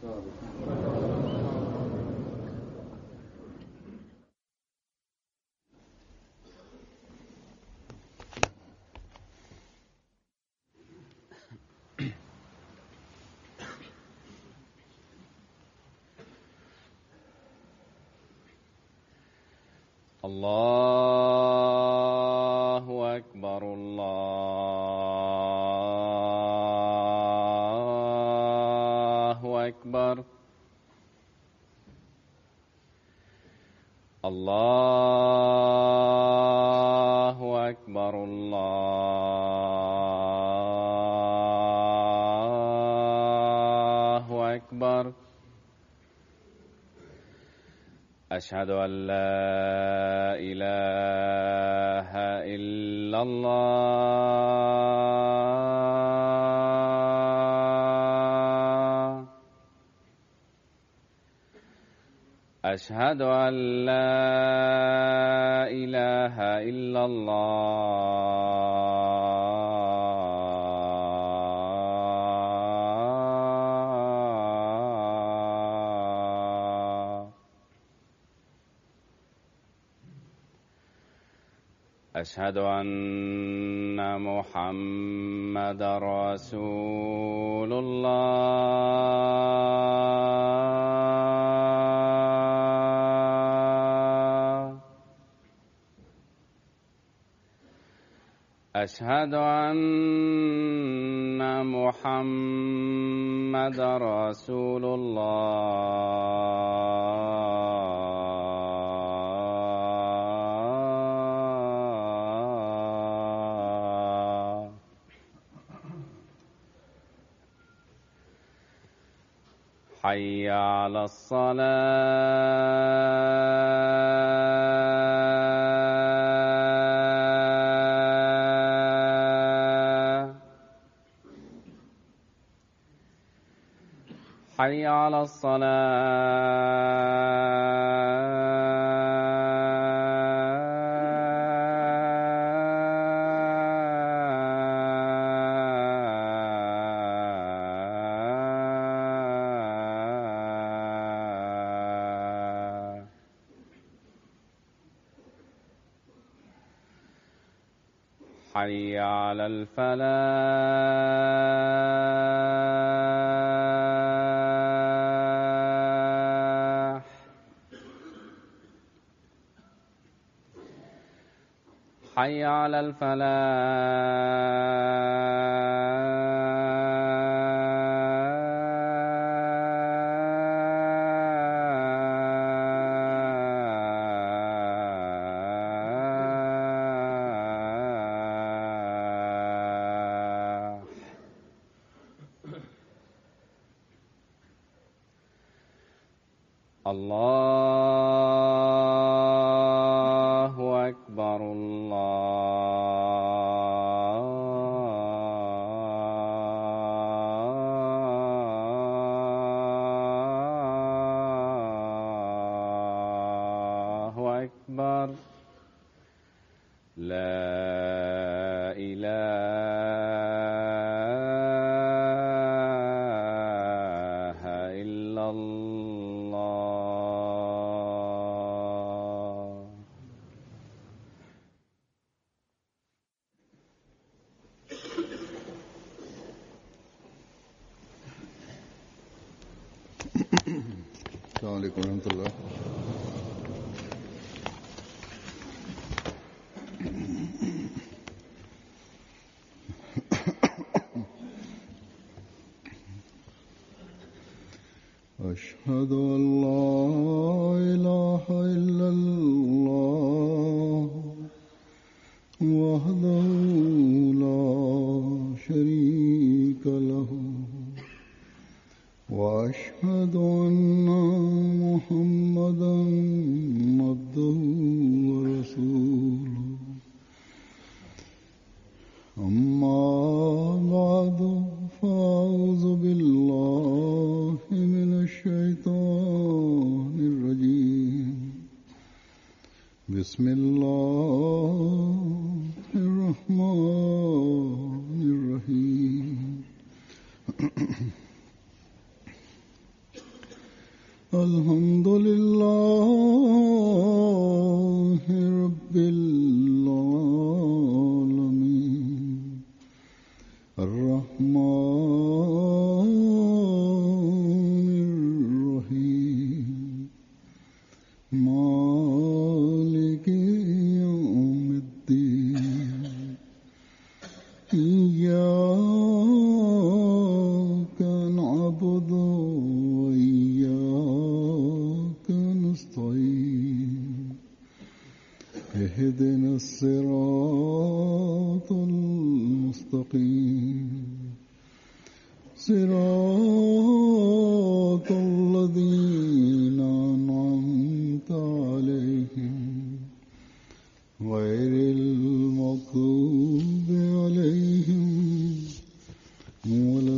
الله أكبر الله أكبر الله أكبر الله أكبر أشهد أن لا إله إلا الله أشهد أن لا إله إلا الله أشهد أن محمد رسول الله أشهد أن محمد رسول الله حي على الصلاة حي على الصلاة حي على الفلاح حي على الفلاح الله أكبر الله أكبر لا إله إلا الله السلام عليكم ورحمة الله أشهد أن لا إله إلا الله وحده لا شريك له وأشهد أن محمدا عبده ورسوله أما بعد فأعوذ بالله من الشيطان الرجيم بسم الله الرحمن الرحيم إياك نعبد وإياك نستعين اهدنا الصراط المستقيم صراط الذين أنعمت عليهم غير المغضوب عليهم ولا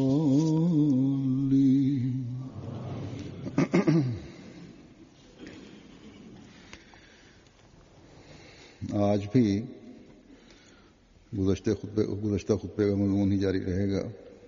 الضالين आज भी गुजशत खुतबे गुजशत खुतबे का मजमून ही जारी रहेगा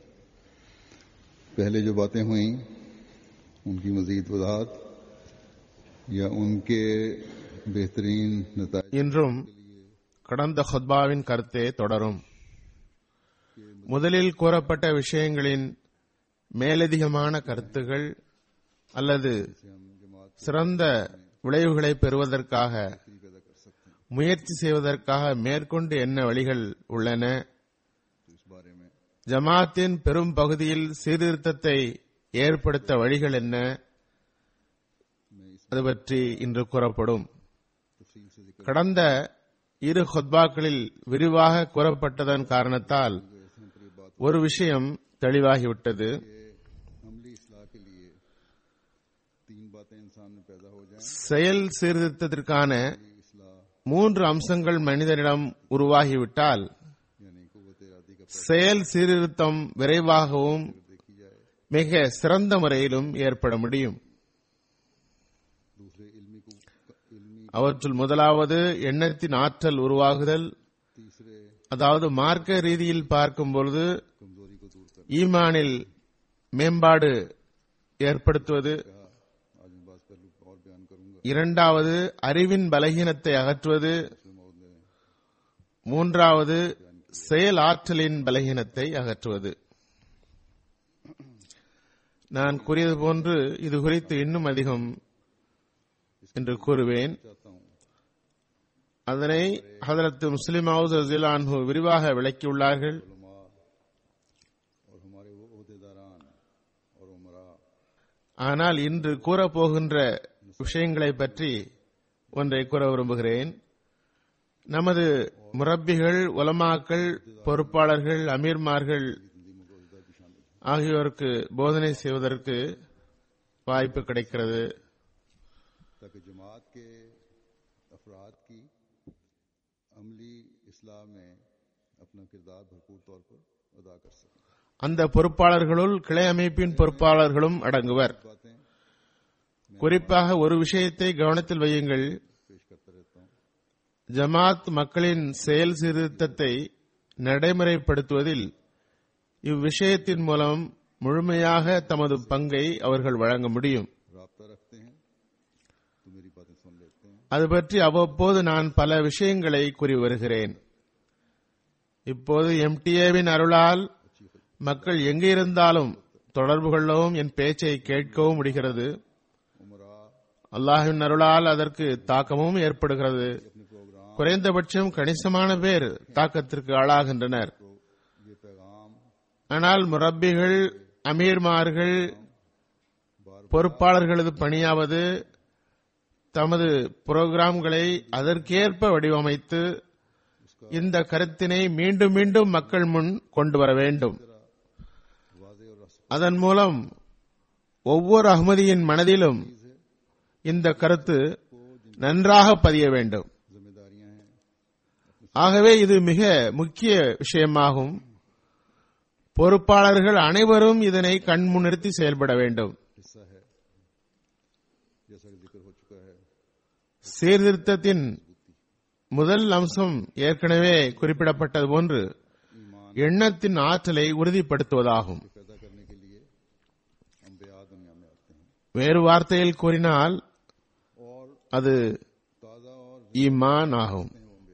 पहले जो बातें हुई उनकी मजीद वजाहत या उनके बेहतरीन नतज இன்றும் கடந்த ஹுத்பாவின் கருத்தே தொடரும் முதலில் கூறப்பட்ட விஷயங்களின் மேலதிகமான கருத்துகள் அல்லது சிறந்த விளைவுகளை பெறுவதற்காக முயற்சி செய்வதற்காக மேற்கொண்டு என்ன வழிகள் உள்ளன इस बारे में ஜமாத்தின் பெரும் பகுதியில் சீர்திருத்தத்தை ஏற்படுத்த வழிகள் என்ன அது பற்றி இன்று கூறப்படும் तफसील से जिक्र கடந்த இரு ஹொத்பாக்களில் விரிவாக கூறப்பட்டதன் காரணத்தால் ஒரு விஷயம் தெளிவாகிவிட்டது अमली इसलाह के लिए तीन बातें इंसान में पैदा हो जाएं செயல் சீர்திருத்தத்திற்கான इसलाह மூன்று அம்சங்கள் மனிதனிடம் உருவாகிவிட்டால் यानी कुत इरादी का செயல் சீர்திருத்தம் விரைவாகவும் देखी जाए மிக சிறந்த முறையிலும் ஏற்பட முடியும் दूसरे इल्मी को इल्मी அவற்றுள் முதலாவது எண்ணத்தின் ஆற்றல் உருவாகுதல் तीसरे அதாவது மார்க்க ரீதியில் பார்க்கும் பொழுது कमजोरी को दूर कर ஈமானில் மேம்பாடு ஏற்படுத்துவது आज मैं बात पहलू और बयान करूंगा இரண்டாவது அறிவின் பலகீனத்தை அகற்றுவது इसमें मौद ने மூன்றாவது செயல் ஆற்றலின் பலகீனத்தை அகற்றுவது நான் கூறியது போன்று இது குறித்து இன்னும் அதிகம் என்று கூறுவேன் चाहता हूं அதனை ஹதரத் முஸ்லிம் அன்ஹு விரிவாக விளக்கியுள்ளார்கள் उलमा और हमारे वो अहदेदारान और उमरा ஆனால் இன்று கூறப்போகின்ற விஷயங்களை பற்றி ஒன்றை கூற விரும்புகிறேன் நமது முரப்பிகள் உலமாக்கள் பொறுப்பாளர்கள் அமீர்மார்கள் ஆகியோருக்கு போதனை செய்வதற்கு வாய்ப்பு கிடைக்கிறது ताकि जमात के अफराद की अमली इसलाह में अपना किरदार भरपूर तौर पर अदा कर सकें அந்த பொறுப்பாளர்களுள் கிளை அமைப்பின் பொறுப்பாளர்களும் அடங்குவர் बातें குறிப்பாக ஒரு விஷயத்தை கவனத்தில் வையுங்கள் पेश करता रहता हूं ஜமாத் மக்களின் செயல் சீர்திருத்தத்தை நடைமுறைப்படுத்துவதில் இவ்விஷயத்தின் மூலம் முழுமையாக தமது பங்கை அவர்கள் வழங்க முடியும் रबता रखते हैं तो मेरी बातें सुन लेते हैं அது பற்றி அவ்வப்போது நான் பல விஷயங்களை கூறி வருகிறேன் இப்போது எம்டிஏவின் அருளால் மக்கள் எங்கு இருந்தாலும் தொடர்பு கொள்ளவும் என் பேச்சை கேட்கவும் முடிகிறது उमरा அல்லாஹின் அருளால் அதற்கு தாக்கமும் ஏற்படுகிறது अपने प्रोग्राम குறைந்தபட்சம் கணிசமான பேர் தாக்கத்திற்கு ஆளாகின்றனர் को ये पैगाम ஆனால் முரப்பிகள் அமீர்மார்கள் பொறுப்பாளர்களது பணியாவது தமது புரோகிராம்களை அதற்கேற்ப வடிவமைத்து இந்த கருத்தினை மீண்டும் மீண்டும் மக்கள் முன் கொண்டு வர வேண்டும் वाजे और रस அதன் மூலம் ஒவ்வொரு அகமதியின் மனதிலும் இந்த கருத்து நன்றாக பதிய வேண்டும் जिम्मेदारियां हैं ஆகவே இது மிக முக்கிய விஷயமாகும் பொறுப்பாளர்கள் அனைவரும் இதனை கண்முன்னிறுத்தி செயல்பட வேண்டும் हिस्सा है जैसा कि जिक्र हो चुका है சீர்திருத்தத்தின் முதல் அம்சம் ஏற்கனவே குறிப்பிடப்பட்டது போன்று எண்ணத்தின் ஆற்றலை உறுதிப்படுத்துவதாகும் पैदा करने के लिए हम बेआ दुनिया में आते हैं வேறு வார்த்தையில் கூறினால் और அது ताज़ा और ஈமான் ஆகும்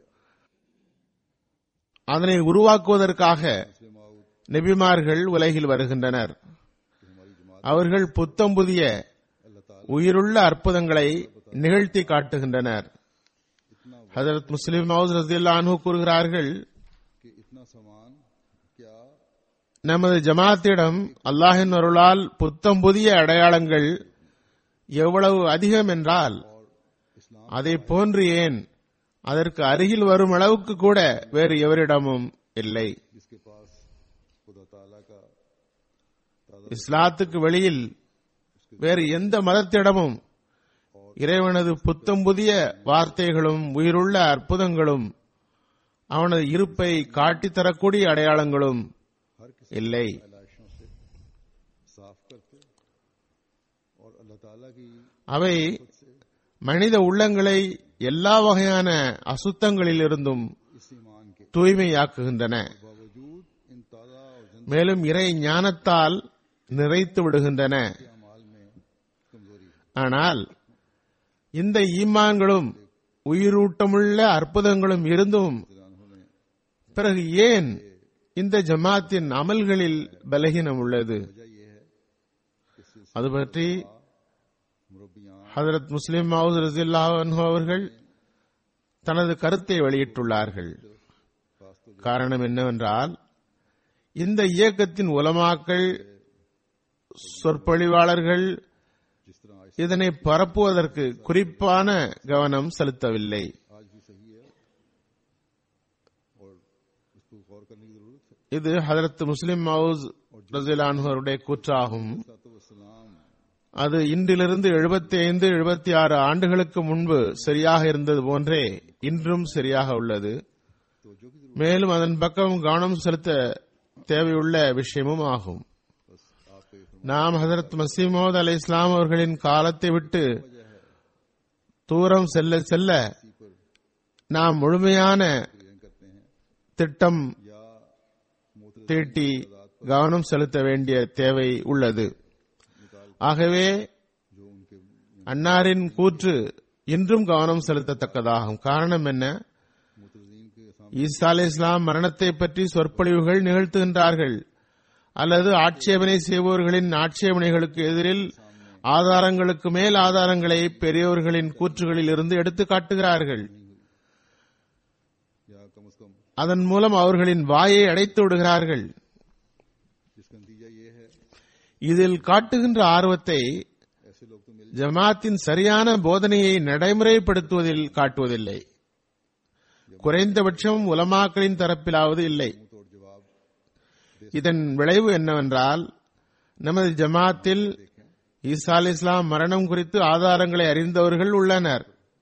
அதனை உருவாக்குவதற்காக मुस्लिम आउद நெபிமார்கள் உலகில் வருகின்றனர் कि हमारी जमात அவர்கள் புத்தம் புதிய अल्लाह ताला உயிருள்ள அற்புதங்களை நிகழ்த்தி காட்டுகின்றனர் ஹதரத் முஸ்லிம் மவுத் ரதியுல்லா அன்ஹு கூறுகிறார்கள் के इतना सामान क्या நமது ஜமாத்திடம் அல்லாஹின் அருளால் புத்தம் புதிய அடையாளங்கள் எவ்வளவு அதிகம் என்றால் और इस्लाम அதை போன்று ஏன் அதற்கு அருகில் வரும் அளவுக்கு கூட வேறு எவரிடமும் இல்லை जिसके पास खुदा ताला का இஸ்லாத்துக்கு வெளியில் வேறு எந்த மதத்திடமும் இறைவனது புத்தம் புதிய வார்த்தைகளும் உயிருள்ள அற்புதங்களும் அவனது இருப்பை காட்டித் தரக்கூடிய அடையாளங்களும் हर किसी இல்லை लाशों से साफ करते और अल्लाह ताला की அவை மனித உள்ளங்களை எல்லா வகையான அசுத்தங்களிலிருந்தும் इस ईमान के தூய்மையாக்குகின்றன बावजूद इन ताज़ा और जिंदा மேலும் இறை ஞானத்தால் நிறைத்து விடுகின்றன अमाल में कमजोरी है ஆனால் இந்த ஈமான்களும் உயிரூட்டமுள்ள அற்புதங்களும் இருந்தும் उन्होंने பிறகு ஏன் இந்த ஜமாத்தின் அமல்களில் பலகீனம் உள்ளது वजह यह है कि सिलसिला அது பற்றி मुरब्बियां ஹதரத் முஸ்லிம் மவுத் ரஸியல்லாஹு அன்ஹு அவர்கள் தனது கருத்தை வெளியிட்டுள்ளார்கள் காரணம் என்னவென்றால் இந்த இயக்கத்தின் உலமாக்கள் சொற்பொழிவாளர்கள் जिस तरह आज இதனை பரப்புவதற்கு குறிப்பான கவனம் செலுத்தவில்லை आज भी सही है और इसको गौर करने की जरूरत है இது ஹதரத் முஸ்லிம் மவுஸ் ரசிலான்ஹருடைய கூற்றாகும் सलाम அது இன்றிலிருந்து 75 76 ஆறு ஆண்டுகளுக்கு முன்பு சரியாக இருந்தது போன்றே இன்றும் சரியாக உள்ளது तो जो की மேலும் அதன் பக்கம் கவனம் செலுத்த தேவையுள்ள விஷயமும் ஆகும் बस आपको ये நாம் ஹதரத் மசீமோத் அலை இஸ்லாம் அவர்களின் காலத்தை விட்டு தூரம் செல்ல செல்ல इसी पर நாம் முழுமையான क्रियाएं करते हैं திட்டம் या मोतरद தீட்டி கவனம் செலுத்த வேண்டிய தேவை உள்ளது ஆகவே जो उनके அன்னாரின் கூற்று இன்றும் கவனம் செலுத்தத்தக்கதாகும் காரணம் என்ன मुतरजीन के सामने ஈசா அலை இஸ்லாம் மரணத்தை பற்றி சொற்பொழிவுகள் நிகழ்த்துகின்றார்கள் அல்லது ஆட்சேபனை செய்பவர்களின் ஆட்சேபனைகளுக்கு எதிரில் ஆதாரங்களுக்கு மேல் ஆதாரங்களை பெரியவர்களின் கூற்றுகளில் இருந்து எடுத்து காட்டுகிறார்கள் या कम अज कम அதன் மூலம் அவர்களின் வாயை அடைத்து விடுகிறார்கள் जिसका नतीजा ये है இதில் காட்டுகின்ற ஆர்வத்தை ऐसे लोग तो मिल ஜமாத்தின் சரியான போதனையை நடைமுறைப்படுத்துவதில் காட்டுவதில்லை குறைந்தபட்சம் உலமாக்களின் தரப்பிலாவது இல்லை मुंह तोड़ जवाब இதன் விளைவு என்னவென்றால் நமது ஜமாத்தில் ஈசா அலி இஸ்லாம் மரணம் குறித்து ஆதாரங்களை அறிந்தவர்கள் உள்ளனர்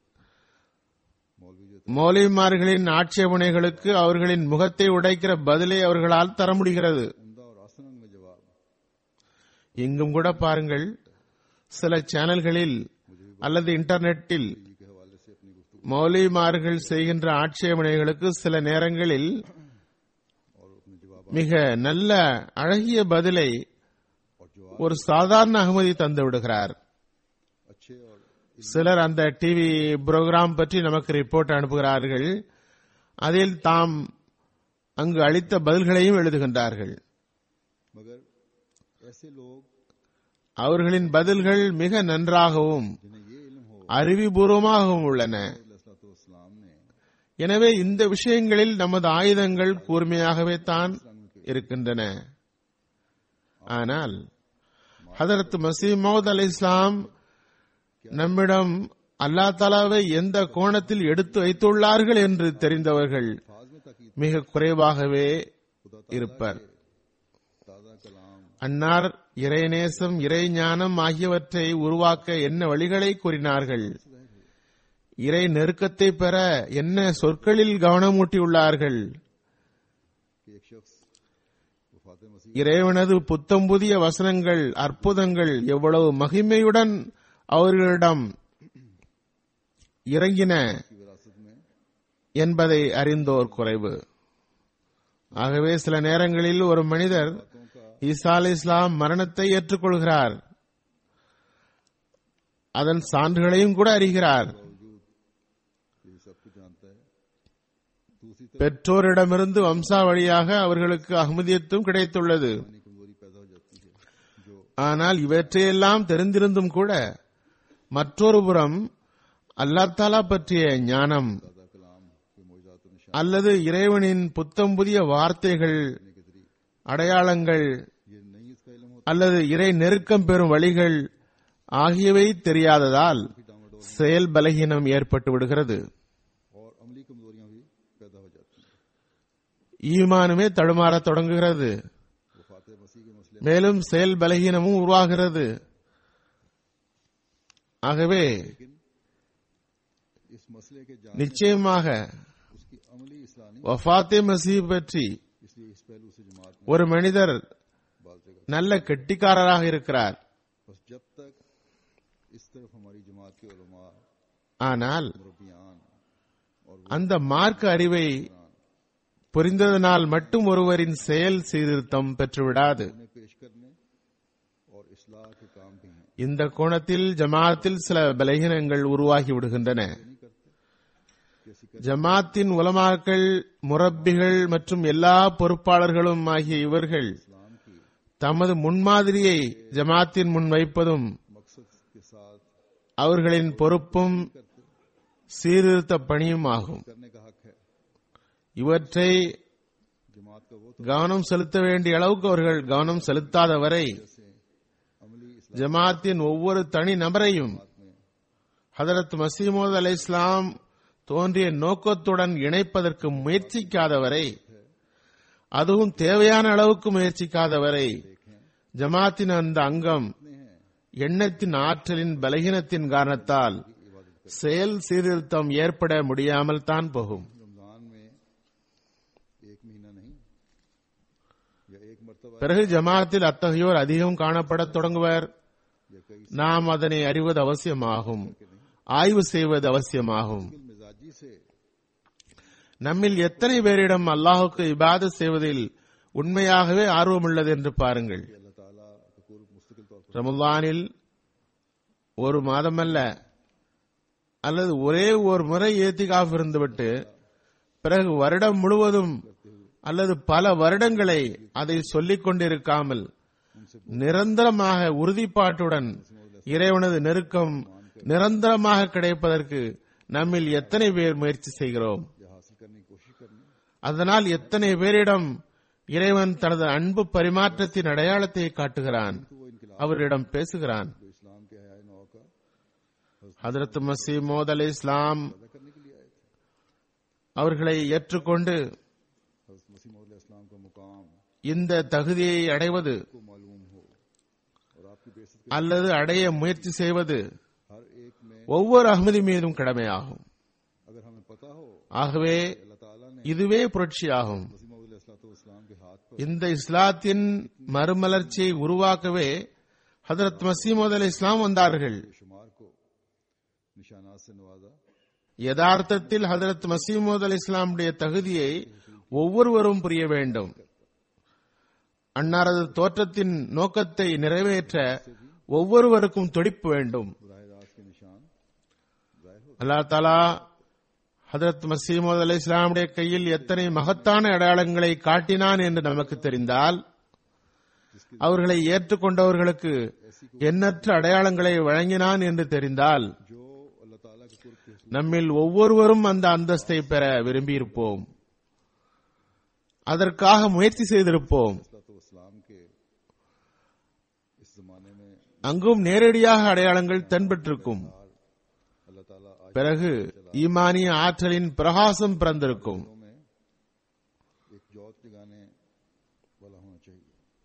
मौलवी जो மௌலிமார்களின் ஆட்சேபனைகளுக்கு அவர்களின் முகத்தை உடைக்கிற பதிலை அவர்களால் தர முடிகிறது उमदा और आसन में जवाब இங்கும் கூட பாருங்கள் சில சேனல்களில் அல்லது இன்டர்நெட்டில் टीवी के हवाले से अपनी गुफ्तु மௌலிமார்கள் செய்கின்ற ஆட்சேபனைகளுக்கு சில நேரங்களில் और अपने जवाब மிக நல்ல அழகிய பதிலை और जवाब ஒரு சாதாரண அகமதி தந்து விடுகிறார் अच्छे और சிலர் அந்த டிவி புரோகிராம் பற்றி நமக்கு ரிப்போர்ட் அனுப்புகிறார்கள் அதில் தாம் அங்கு அளித்த பதில்களையும் எழுதுகின்றார்கள் मगर ऐसे लोग அவர்களின் பதில்கள் மிக நன்றாகவும் जिन्हें ये इल्म हो அறிவுபூர்வமாகவும் உள்ளன इस्लाम ने எனவே இந்த விஷயங்களில் நமது ஆயுதங்கள் கூர்மையாகவே தான் இருக்கின்றன ஆனால் ஹதரத் மசீமௌத் அலி இஸ்லாம் நம்மிடம் அல்லா தாலாவை எந்த கோணத்தில் எடுத்து வைத்துள்ளார்கள் என்று தெரிந்தவர்கள் फाज में ताकीद மிக குறைவாகவே இருப்பர் ताज़ा कलाम அன்னார் இறைநேசம் இறைஞானம் ஆகியவற்றை உருவாக்க என்ன வழிகளை கூறினார்கள் இறை நெருக்கத்தை பெற என்ன சொற்களில் கவனமூட்டியுள்ளார்கள் कि एक शख्स वफात मसीह இறைவனது புத்தம் புதிய வசனங்கள் அற்புதங்கள் எவ்வளவு மகிமையுடன் அவர்களிடம் இறங்கின की विरासत में என்பதை அறிந்தோர் குறைவு ஆகவே சில நேரங்களில் ஒரு மனிதர் ஈசா அலி இஸ்லாம் மரணத்தை ஏற்றுக்கொள்கிறார் அதன் சான்றுகளையும் கூட அறிகிறார் ये सब कुछ जानता है दूसरी तरफ பெற்றோரிடமிருந்து வம்சாவழியாக அவர்களுக்கு அகமதியத்தும் கிடைத்துள்ளது अपनी कमजोरी पैदा हो जाती है जो ஆனால் இவற்றையெல்லாம் தெரிந்திருந்தும் கூட மற்றொரு புறம் அல்லாஹ் தாலா பற்றிய ஞானம் ताज़ा कलाम के मोजात निशान அல்லது இறைவனின் புத்தம் புதிய வார்த்தைகள் के जरिए அடையாளங்கள் ये नहीं इसका इलम होता அல்லது இறை நெருக்கம் பெறும் வழிகள் ஆகியவை தெரியாததால் செயல் பலகீனம் ஏற்பட்டு விடுகிறது और अमली कमजोरियां भी पैदा हो जाती हैं ஈமானுமே தடுமாறத் தொடங்குகிறது वफात मसीह के मसले மேலும் செயல் பலகீனமும் உருவாகிறது ஆகவே इस मसले के जान நிச்சயமாக उसकी अमली इसलाह नहीं வஃபாத்தே மசீஹ் பற்றி इसलिए इस पहलू से जमात में ஒரு மனிதர் बात जगह நல்ல கெட்டிக்காரராக இருக்கிறார் बस जब तक इस तरफ हमारी जमात के उलमा ஆனால் मुरबियान और அந்த மார்க்க அறிவை புரிந்ததனால் மட்டும் ஒருவரின் செயல் சீர்திருத்தம் பெற்றுவிடாது उन्हें पेश करने और इसलाह के काम भी हैं இந்த கோணத்தில் ஜமாத்தில் சில பலகீனங்கள் உருவாகி விடுகின்றன नहीं करते कैसी ஜமாத்தின் உலமாக்கள் முரப்பிகள் மற்றும் எல்லா பொறுப்பாளர்களும் ஆகிய இவர்கள் इस्लाम की தமது முன்மாதிரியை ஜமாத்தின் முன் வைப்பதும் मकसद के साथ அவர்களின் பொறுப்பும் சீர்திருத்த பணியும் ஆகும் करने का हक है இவற்றை जमात का वो கவனம் செலுத்த வேண்டிய அளவுக்கு அவர்கள் கவனம் செலுத்தாத வரை से अमली इस्लाम ஜமாத்தின் ஒவ்வொரு தனி நபரையும் में ஹதரத் மசீமோத் அலை இஸ்லாம் தோன்றிய நோக்கத்துடன் இணைப்பதற்கு முயற்சிக்காதவரை அதுவும் தேவையான அளவுக்கு முயற்சிக்காதவரை ஜமாத்தின் அந்த அங்கம் எண்ணத்தின் ஆற்றலின் பலகீனத்தின் காரணத்தால் செயல் சீர்திருத்தம் ஏற்பட முடியாமல் தான் போகும் रमजान में एक महीना नहीं या एक मरतबा பிறகு ஜமாத்தில் அத்தகையோர் அதிகம் காணப்படத் தொடங்குவர் या कई நாம் அதனை அறிவது அவசியமாகும் ஆய்வு செய்வது அவசியமாகும் मुश्किल मिजाजी से நம்மில் எத்தனை பேரிடம் அல்லாஹுக்கு இபாதத் செய்வதில் உண்மையாகவே ஆர்வமுள்ளது என்று பாருங்கள் अल्लाह ताला का कुर्ब मुस्तकिल तौर पर ரமலானில் ஒரு மாதமல்ல அல்லது ஒரே ஒரு முறை ஏத்திகாஃப் இருந்துவிட்டு பிறகு வருடம் முழுவதும் அல்லது பல வருடங்களை அதை சொல்லிக் கொண்டிருக்காமல் நிரந்தரமாக உறுதிப்பாட்டுடன் இறைவனது நெருக்கம் நிரந்தரமாக கிடைப்பதற்கு நம்மில் எத்தனை பேர் முயற்சி செய்கிறோம் या हासिल करने की कोशिश करनी அதனால் எத்தனை பேரிடம் இறைவன் தனது அன்பு பரிமாற்றத்தின் அடையாளத்தை காட்டுகிறான் तो वो इनकलाब அவரிடம் பேசுகிறான் जो इस्लाम के हया नौ का ஹதரத் மசீமோத் அலி இஸ்லாம் पैदा करने के लिए आए थे அவர்களை ஏற்றுக்கொண்டு हजरत मसीह मौद इस्लाम का मुकाम இந்த தகுதியை அடைவது को मालूम हो और आपकी बेसत के அல்லது அடைய मुயற்சி செய்வது हर एक में ஒவ்வொரு அகமதி மீதும் கடமையாகும் अगर हमें पता हो ஆகவே अल्लाह ताला ने இதுவே புரட்சியாகும் मसीह मौद इस्लाम के हाथ पर இந்த இஸ்லாத்தின் மறுமலர்ச்சியை உருவாக்கவே ஹதரத் மசீமோத் அலி இஸ்லாம் வந்தார்கள் शुमार को निशानात से नवाजा யதார்த்தத்தில் ஹதரத் மசீமோத் அலி இஸ்லாமுடைய தகுதியை ஒவ்வொருவரும் புரிய வேண்டும் அன்னாரது தோற்றத்தின் நோக்கத்தை நிறைவேற்ற ஒவ்வொருவருக்கும் துடிப்பு வேண்டும் बराह रास्त के निशान जाहिर हो அல்லா தாலா ஹதரத் மசீமோத் அலி இஸ்லாமுடைய கையில் எத்தனை மகத்தான அடையாளங்களை காட்டினான் என்று நமக்கு தெரிந்தால் அவர்களை ஏற்றுக்கொண்டவர்களுக்கு எண்ணற்ற அடையாளங்களை வழங்கினான் என்று தெரிந்தால் जो अल्लाह ताला के कुर्ब के நம்மில் ஒவ்வொருவரும் அந்த அந்தஸ்தை பெற விரும்பியிருப்போம் அதற்காக முயற்சி செய்திருப்போம் इस्लाम के इस जमाने में அங்கும் நேரடியாக அடையாளங்கள் தென்பட்டிருக்கும் अल्लाह ताला आज பிறகு ஈமானிய ஆற்றலின் பிரகாசம் பிறந்திருக்கும் में एक जौत जगाने वाला होना चाहिए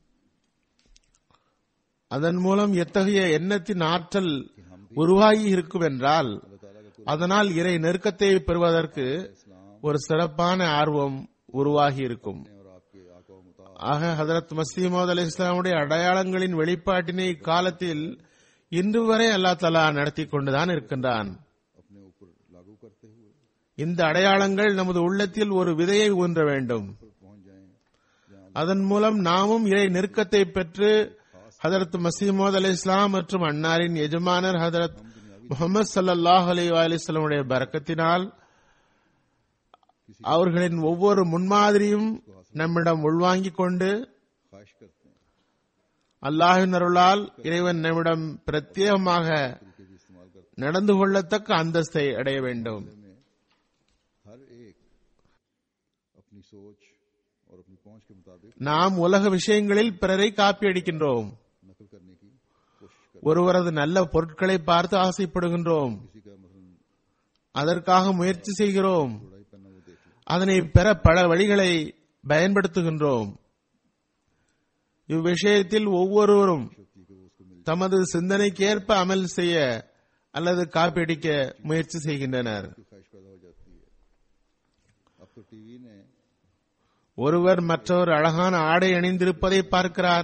அதன் மூலம் எத்தகைய எண்ணத்தின் ஆற்றல் உருவாகி இருக்கும் என்றால் अल्लाह ताला का அதனால் இறை நெருக்கத்தை பெறுவதற்கு ஒரு சிறப்பான ஆர்வம் உருவாகி இருக்கும் कुर्ब और आपके आका व मुता ஆக ஹதரத் மசீமோத் அலி இஸ்லாமுடைய அடையாளங்களின் வெளிப்பாட்டினை இக்காலத்தில் இன்று வரை அல்லா தலா நடத்தி கொண்டுதான் இருக்கின்றான் अपने ऊपर लागू करते हुए இந்த அடையாளங்கள் நமது உள்ளத்தில் ஒரு விதையை ஊன்ற வேண்டும் पहुंच जाएं जहां அதன் மூலம் நாமும் இறை நெருக்கத்தை பெற்று ஹதரத் மசீமோத் அலி இஸ்லாம் மற்றும் அன்னாரின் எஜமானர் ஹதரத் முகமது சல்லாஹ் அலி அலிஸ்லமுடைய பரக்கத்தினால் அவர்களின் ஒவ்வொரு முன்மாதிரியும் நம்மிடம் உள்வாங்கிக் கொண்டு ख्वाहिश करते हैं அல்லாஹின் அருளால் இறைவன் நம்மிடம் பிரத்யேகமாக तरीके भी इस्तेमाल करते நடந்து கொள்ளத்தக்க அந்தஸ்தை அடைய வேண்டும் में हर एक अपनी सोच और अपनी पहुंच के मुताबिक मुताबिक நாம் உலக விஷயங்களில் பிறரை காப்பி அடிக்கின்றோம் नकल करने की कोशिश कर ஒருவரது நல்ல பொருட்களை பார்த்து ஆசைப்படுகின்றோம் किसी का मसलन அதற்காக முயற்சி செய்கிறோம் जोड़ा ही पहना वो देख लो அதனை பெற பல வழிகளை பயன்படுத்துகின்றோம் இவ்விஷயத்தில் ஒவ்வொருவரும் शक्ति को उसको मिल தமது சிந்தனைக்கேற்ப அமல் செய்ய அல்லது காப்பீடிக்க முயற்சி செய்கின்றனர் की ख्वाहिश पैदा हो जाती है अब तो टीवी ने ஒருவர் மற்றவர் அழகான ஆடை அணிந்திருப்பதை பார்க்கிறார்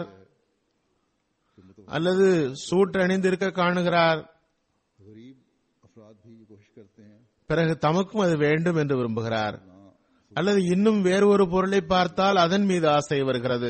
அல்லது சூட் அணிந்திருக்க காணுகிறார் गरीब अफराद भी ये कोशिश करते हैं பிறகு தமக்கும் அது வேண்டும் என்று விரும்புகிறார் ना அல்லது இன்னும் வேறு ஒரு பொருளை பார்த்தால் அதன் மீது ஆசை வருகிறது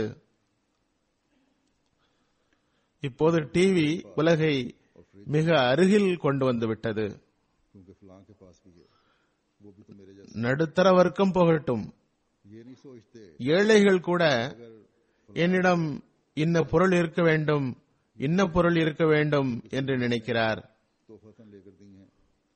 இப்போது டிவி உலகை மிக அருகில் கொண்டு வந்து விட்டது क्योंकि फलां के पास भी है वो भी तो मेरे जैसा நடுத்தர வர்க்கம் போகட்டும் ये नहीं सोचते ஏழைகள் கூட अगर என்னிடம் இன்ன பொருள் இருக்க வேண்டும் இன்ன பொருள் இருக்க வேண்டும் என்று நினைக்கிறார் तोहफतन लेकर दी हैं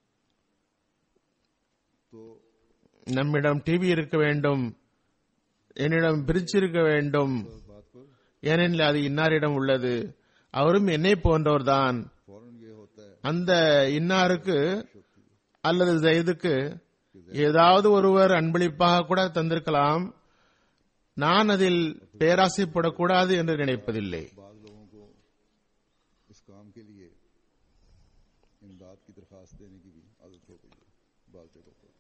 तो நம்மிடம் டிவி இருக்க வேண்டும் என்னிடம் பிரிட்ஜ் இருக்க வேண்டும் इस बात पर ஏனெனில் அது இன்னாரிடம் உள்ளது அவரும் என்னை போன்றவர்தான் फौरन ये होता है அந்த இன்னாருக்கு அல்லது ஜெயிதுக்கு ஏதாவது ஒருவர் அன்பளிப்பாக கூட தந்திருக்கலாம் நான் அதில் பேராசைப்படக்கூடாது என்று நினைப்பதில்லை बाद लोगों को इस काम के लिए इमदाद की दरखास्त देने की भी आदत हो गई है बाल जगहों पर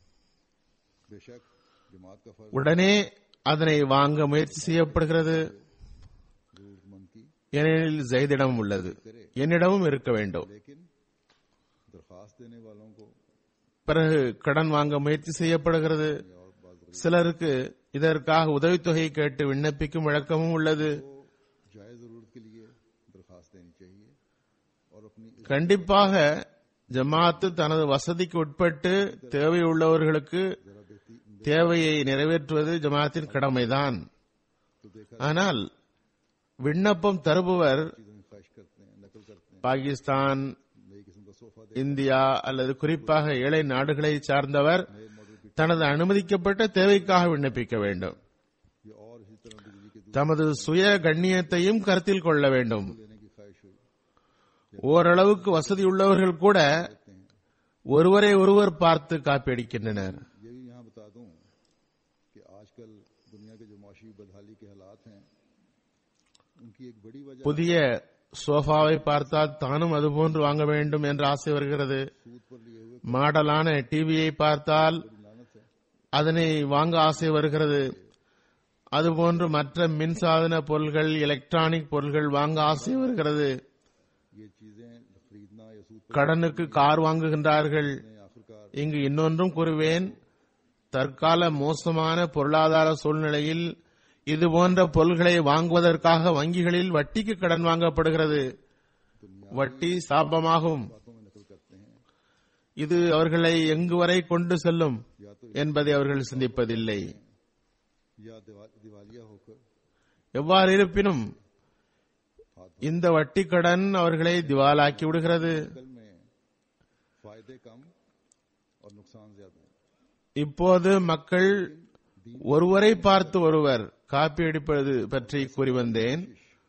बेशक जमात का फर्ज உடனே அதனை வாங்க முயற்சி செய்யப்படுகிறது जरूरतमंद की ஏனெனில் ஜெயிதிடம் உள்ளது என்னிடமும் இருக்க வேண்டும் लेकिन दरखास्त देने वालों को பிறகு கடன் வாங்க முயற்சி செய்யப்படுகிறது और बाज சிலருக்கு இதற்காக உதவித்தொகை கேட்டு விண்ணப்பிக்கும் வழக்கமும் உள்ளது को जायज जरूरत के लिए दरखास्त देनी चाहिए और अपनी इस கண்டிப்பாக ஜமாத்து தனது வசதிக்கு உட்பட்டு தேவை உள்ளவர்களுக்கு जरा बेहती தேவையை நிறைவேற்றுவது ஜமாத்தின் கடமைதான் तो देखा ஆனால் விண்ணப்பம் தருபவர் चीजों की ख्वाहिश करते हैं नकल करते हैं பாகிஸ்தான் नई किस्म का सोफा दे இந்தியா அல்லது குறிப்பாக ஏழை நாடுகளை சார்ந்தவர் தனது அனுமதிக்கப்பட்ட தேவைக்காக விண்ணப்பிக்க வேண்டும் या और इसी तरह बिजली के दूध தமது சுய கண்ணியத்தையும் கருத்தில் கொள்ள வேண்டும் लेने की ख्वाहिश हुई ஓரளவுக்கு வசதி உள்ளவர்கள் கூட ஒருவரை ஒருவர் பார்த்து காப்பியடிக்கின்றனர் ये भी यहाँ बता दूं कि आजकल दुनिया के जो माशी बदहाली के हालात हैं उनकी एक बड़ी वजह புதிய சோஃபாவை பார்த்தால் தானும் அதுபோன்று வாங்க வேண்டும் என்ற ஆசை வருகிறது सूद पर लिए हुए மாடலான டிவியை பார்த்தால் लानत है அதனை வாங்க ஆசை வருகிறது அதுபோன்று மற்ற மின்சாதன பொருள்கள் எலக்ட்ரானிக் பொருள்கள் வாங்க ஆசை வருகிறது ये चीजें खरीदना या सूद पर கடனுக்கு கார் வாங்குகின்றார்கள் लेने आखिरकार இங்கு இன்னொன்றும் கூறுவேன் தற்கால மோசமான பொருளாதார சூழ்நிலையில் இது போன்ற பொருள்களை வாங்குவதற்காக வங்கிகளில் வட்டிக்கு கடன் வாங்கப்படுகிறது வட்டி சாபமாகும் बातों में नकल करते हैं இது அவர்களை எங்கு வரை கொண்டு செல்லும் या तो என்பதை அவர்கள் சிந்திப்பதில்லை या दिवा, दिवालिया होकर எவ்வாறு இருப்பினும் இந்த வட்டி கடன் அவர்களை திவாலாக்கி விடுகிறது नकल में फायदे कम और नुकसान ज्यादा है இப்போது மக்கள் ஒருவரை பார்த்து ஒருவர் காப்பி அடிப்பது பற்றி கூறி வந்தேன்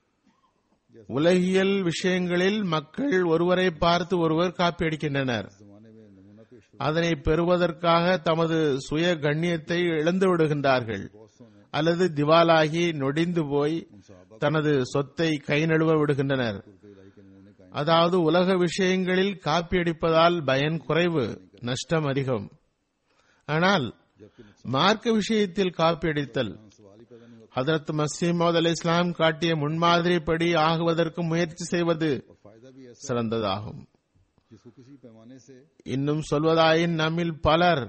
உலகியல் விஷயங்களில் மக்கள் ஒருவரை பார்த்து ஒருவர் காப்பி அடிக்கின்றனர் जमाने में नमूना पेश அதனை பெறுவதற்காக தமது சுய கண்ணியத்தை இழந்து விடுகின்றார்கள் बॉसों ने அல்லது திவாலாகி நொடிந்து போய் தனது சொத்தை கை நழுவ விடுகின்றனர் कुर्ब इलाही के नमूने कायम அதாவது உலக விஷயங்களில் காப்பி அடிப்பதால் பயன் குறைவு நஷ்டம் அதிகம் ஆனால் மார்க்க விஷயத்தில் காப்பி அடித்தல் सवाल ही पैदा नहीं होता ஹதரத் மசீமோத் அலி இஸ்லாம் காட்டிய முன்மாதிரிப்படி ஆகுவதற்கு முயற்சி செய்வது और फायदा भी ऐसा சிறந்ததாகும் जिसको किसी पैमाने से இன்னும் சொல்வதாயின் நம்மில் பலர்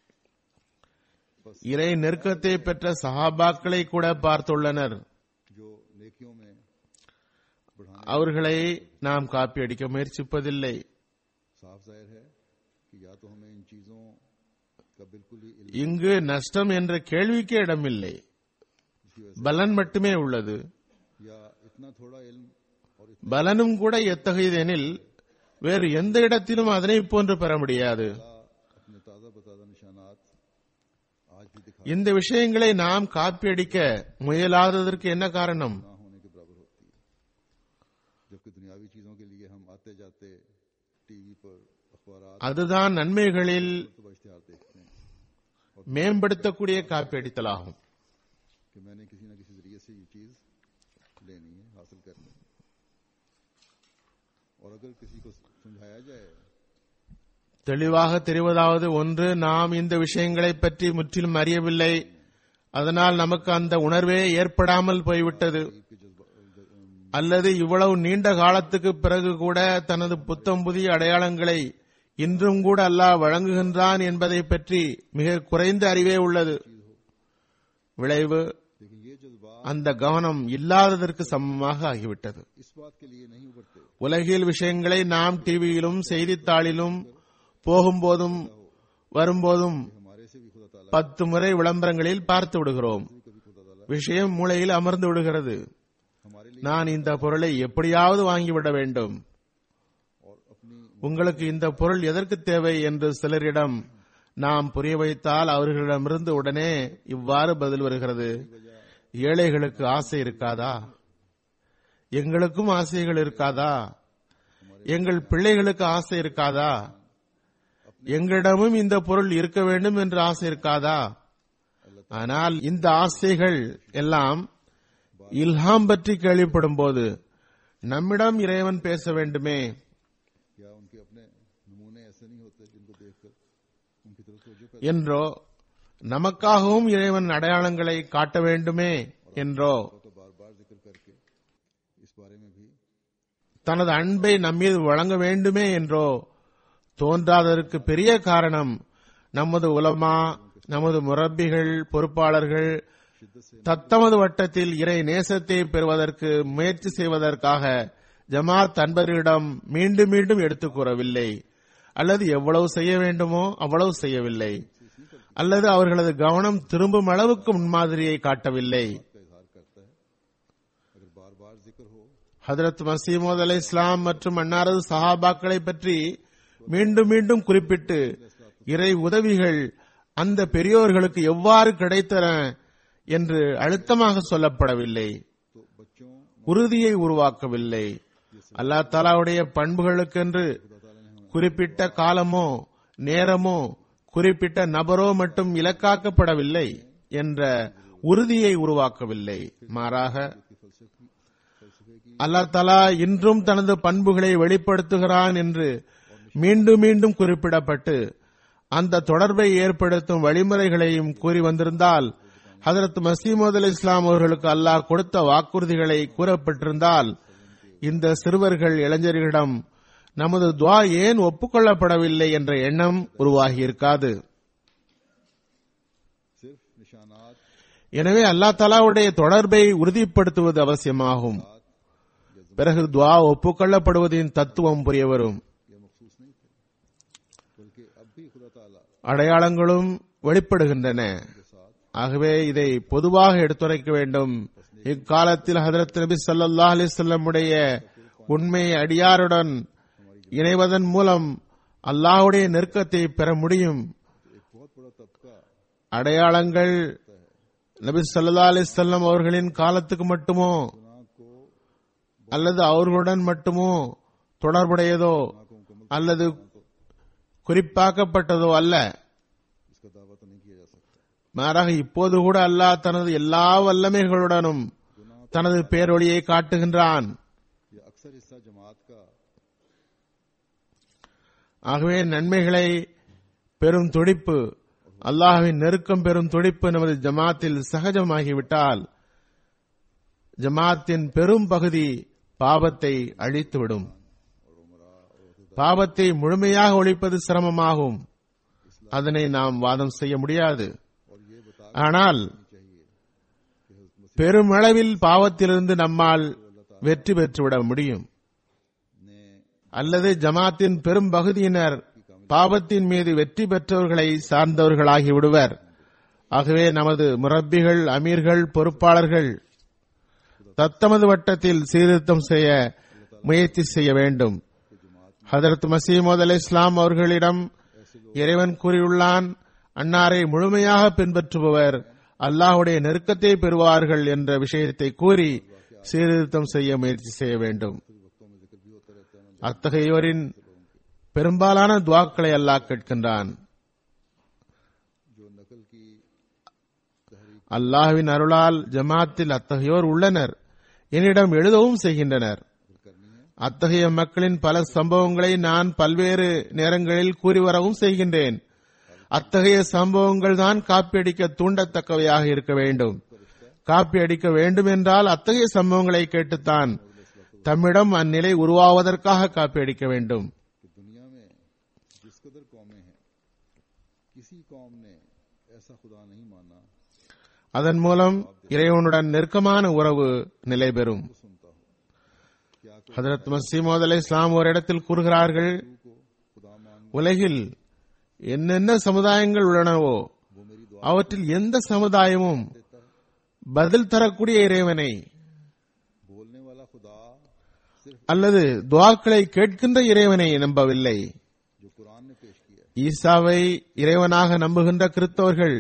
இறை நெருக்கத்தை பெற்ற சஹாபாக்களை கூட பார்த்துள்ளனர் जो नेकियों में बढ़ाने அவர்களை நாம் காப்பி அடிக்க முயற்சிப்பதில்லை साफ जाहिर है कि या तो हमें इन चीजों का बिल्कुल ही इल्म இங்கு நஷ்டம் என்ற கேள்விக்கே இடமில்லை इसकी वजह பலன் மட்டுமே உள்ளது से या इतना थोड़ा इल्म और इतना பலனும் கூட எத்தகையதெனில் வேறு எந்த இடத்திலும் அதனை போன்று பெற முடியாது अपने ताजा बताजा निशानात आज भी दिखा இந்த விஷயங்களை நாம் காப்பியடிக்க முயலாததற்கு என்ன காரணம் ना होने के बराबर होती है जबकि दुनियावी चीजों के लिए हम आते जाते टीवी पर अखबार அதுதான் नன்மைகளில் तो इश्तेहार देखते हैं மேம்படுத்தக்கூடிய காப்பியடித்தலாகும் कि मैंने किसी न किसी जरिए से ये चीज लेनी है हासिल करनी है और अगर किसी को समझाया जाए தெளிவாக தெரிவதாவது ஒன்று நாம் இந்த விஷயங்களை பற்றி முற்றிலும் அறியவில்லை அதனால் நமக்கு அந்த உணர்வே ஏற்படாமல் போய்விட்டது कि जज्बा ज- அல்லது இவ்வளவு நீண்ட காலத்துக்கு பிறகு கூட தனது புத்தம் புதிய அடையாளங்களை இன்றும் கூட அல்லாஹ் வழங்குகின்றான் என்பதை பற்றி மிக குறைந்த அறிவே உள்ளது விளைவு लेकिन ये जज्बा அந்த கவனம் இல்லாததற்கு சமமாக ஆகிவிட்டது इस बात के लिए नहीं उभरते உலகில் விஷயங்களை நாம் டிவியிலும் செய்தித்தாளிலும் போகும்போதும் வரும்போதும் हमारे से भी खुदा ताला பத்து முறை விளம்பரங்களில் பார்த்து விடுகிறோம் कभी खुदा ताला விஷயம் மூளையில் அமர்ந்து விடுகிறது हमारे लिए நான் இந்த பொருளை எப்படியாவது வாங்கிவிட வேண்டும் और अपनी உங்களுக்கு இந்த பொருள் எதற்கு தேவை என்று சிலரிடம் நாம் புரிய வைத்தால் அவர்களிடமிருந்து உடனே இவ்வாறு பதில் வருகிறது ஏழைகளுக்கு ஆசை இருக்காதா எங்களுக்கும் ஆசைகள் இருக்காதா எங்கள் பிள்ளைகளுக்கு ஆசை இருக்காதா எங்களிடமும் இந்த பொருள் இருக்க வேண்டும் என்று ஆசை இருக்காதா ஆனால் இந்த ஆசைகள் எல்லாம் இல்ஹாம் பற்றி கேள்விப்படும் போது நம்மிடம் இறைவன் பேச வேண்டுமே क्या उनके अपने नमूने ऐसे नहीं होते जिनको देखकर उनकी तरफ तवज्जो कर என்றோ நமக்காகவும் இறைவன் அடையாளங்களை காட்ட வேண்டுமே என்றோ तो बार बार जिक्र करके इस बारे में भी தனது அன்பை நம்மீது வழங்க வேண்டுமே என்றோ தோன்றாததற்கு பெரிய காரணம் நமது உலமா நமது முரப்பிகள் பொறுப்பாளர்கள் தத்தமது வட்டத்தில் இறை நேசத்தை பெறுவதற்கு முயற்சி செய்வதற்காக ஜமாத் அன்பர்களிடம் மீண்டும் மீண்டும் எடுத்துக் கூறவில்லை அல்லது எவ்வளவு செய்ய வேண்டுமோ அவ்வளவு செய்யவில்லை அல்லது அவர்களது கவனம் திரும்பும் அளவுக்கு முன்மாதிரியை காட்டவில்லை का इजहार करता है अगर बार बार जिक्र हो ஹதரத் மசீமோத் அலை இஸ்லாம் மற்றும் அன்னாரது சஹாபாக்களை பற்றி மீண்டும் மீண்டும் குறிப்பிட்டு இறை உதவிகள் அந்த பெரியோர்களுக்கு எவ்வாறு கிடைத்தன என்று அழுத்தமாக சொல்லப்படவில்லை तो बच्चों உறுதியை உருவாக்கவில்லை அல்லா தாலாவுடைய பண்புகளுக்கென்று குறிப்பிட்ட காலமோ நேரமோ குறிப்பிட்ட நபரோ மட்டும் இலக்காக்கப்படவில்லை என்ற உறுதியை உருவாக்கவில்லை மாறாக அல்லா தலா இன்றும் தனது பண்புகளை வெளிப்படுத்துகிறான் என்று மீண்டும் மீண்டும் குறிப்பிடப்பட்டு அந்த தொடர்பை ஏற்படுத்தும் வழிமுறைகளையும் கூறி வந்திருந்தால் ஹதரத் மசீமது அலி இஸ்லாம் அவர்களுக்கு அல்லாஹ் கொடுத்த வாக்குறுதிகளை கூறப்பட்டிருந்தால் இந்த சிறுவர்கள் இளைஞர்களிடம் நமது துவா ஏன் ஒப்புக்கொள்ளப்படவில்லை என்ற எண்ணம் உருவாகியிருக்காது सिर्फ निशानात எனவே அல்லா தலாவுடைய தொடர்பை உறுதிப்படுத்துவது அவசியமாகும் பிறகு துவா ஒப்புக்கொள்ளப்படுவதின் தத்துவம் புரிய வரும் ये मखसूस नहीं थे बल्कि अब भी खुदा ताला அடையாளங்களும் வெளிப்படுகின்றன ஆகவே இதை பொதுவாக எடுத்துரைக்க வேண்டும் இக்காலத்தில் ஹதரத் நபி ஸல்லல்லாஹு அலைஹி வஸல்லமுடைய உண்மை அடியாருடன் இணைவதன் மூலம் அல்லாஹ்வுடைய நெருக்கத்தை பெற முடியும் एक बहुत बड़ा तबका அடையாளங்கள் நபி ஸல்லல்லாஹு அலைஹி வஸல்லம் அவர்களின் காலத்துக்கு மட்டுமோ गुनाह को அல்லது அவர்களுடன் மட்டுமோ தொடர்புடையதோ அல்லது குறிப்பாக்கப்பட்டதோ அல்ல इसका दावा तो नहीं किया जा सकता மாறாக இப்போது கூட அல்லாஹ் தனது எல்லா வல்லமைகளுடனும் தனது பேரொளியை காட்டுகின்றான் यह अक्सर हिस्सा जमात का ஆகவே நன்மைகளை பெரும் துடிப்பு அல்லாஹ்வின் நெருக்கம் பெறும் துடிப்பு நமது ஜமாத்தில் சகஜமாகிவிட்டால் ஜமாத்தின் பெரும் பகுதி பாவத்தை அழித்துவிடும் பாவத்தை முழுமையாக ஒழிப்பது சிரமமாகும் அதனை நாம் வாதம் செய்ய முடியாது ஆனால் பெருமளவில் பாவத்திலிருந்து நம்மால் வெற்றி பெற்றுவிட முடியும் ने அல்லது ஜமாத்தின் பெரும் பகுதியினர் பாவத்தின் மீது வெற்றி பெற்றவர்களை சார்ந்தவர்களாகி விடுவர் ஆகவே நமது முரப்பிகள் அமீர்கள் பொறுப்பாளர்கள் தத்தமது வட்டத்தில் சீர்திருத்தம் செய்ய முயற்சி செய்ய வேண்டும் ஹதரத் மசீமது அலை இஸ்லாம் அவர்களிடம் இறைவன் கூறியுள்ளான் அன்னாரை முழுமையாக பின்பற்றுபவர் அல்லாஹுடைய நெருக்கத்தை பெறுவார்கள் என்ற விஷயத்தை கூறி சீர்திருத்தம் செய்ய முயற்சி செய்ய வேண்டும் அத்தகையோரின் பெரும்பாலான துவாக்களை அல்லாஹ் கேட்கின்றான் जो नकल की அல்லாஹ்வின் அருளால் ஜமாத்தில் அத்தகையோர் உள்ளனர் என்னிடம் எழுதவும் செய்கின்றனர் அத்தகைய மக்களின் பல சம்பவங்களை நான் பல்வேறு நேரங்களில் கூறி வரவும் செய்கின்றேன் அத்தகைய சம்பவங்கள் தான் காப்பியடிக்க தூண்டத்தக்கவையாக இருக்க வேண்டும் காப்பி அடிக்க வேண்டும் என்றால் அத்தகைய சம்பவங்களை கேட்டுத்தான் தம்மிடம் அந்நிலை உருவாவதற்காக காப்பி அடிக்க வேண்டும் कि दुनिया में जिस कदर कौमें हैं किसी कौम ने ऐसा खुदा नहीं माना அதன் மூலம் இறைவனுடன் நெருக்கமான உறவு நிலை பெறும் सुनता हूँ क्या कोई ஹதரத் மசீமோத் அலை இஸ்லாம் ஒரு இடத்தில் கூறுகிறார்கள் को खुदा मान உலகில் என்னென்ன சமுதாயங்கள் உள்ளனவோ वो मेरी दुआ அவற்றில் எந்த சமுதாயமும் பதில் தரக்கூடிய இறைவனை बोलने वाला खुदा सिर्फ அல்லது துவாக்களை கேட்கின்ற இறைவனை நம்பவில்லை जो कुरान ने पेश किया ஈசாவை இறைவனாக நம்புகின்ற கிறிஸ்தவர்கள்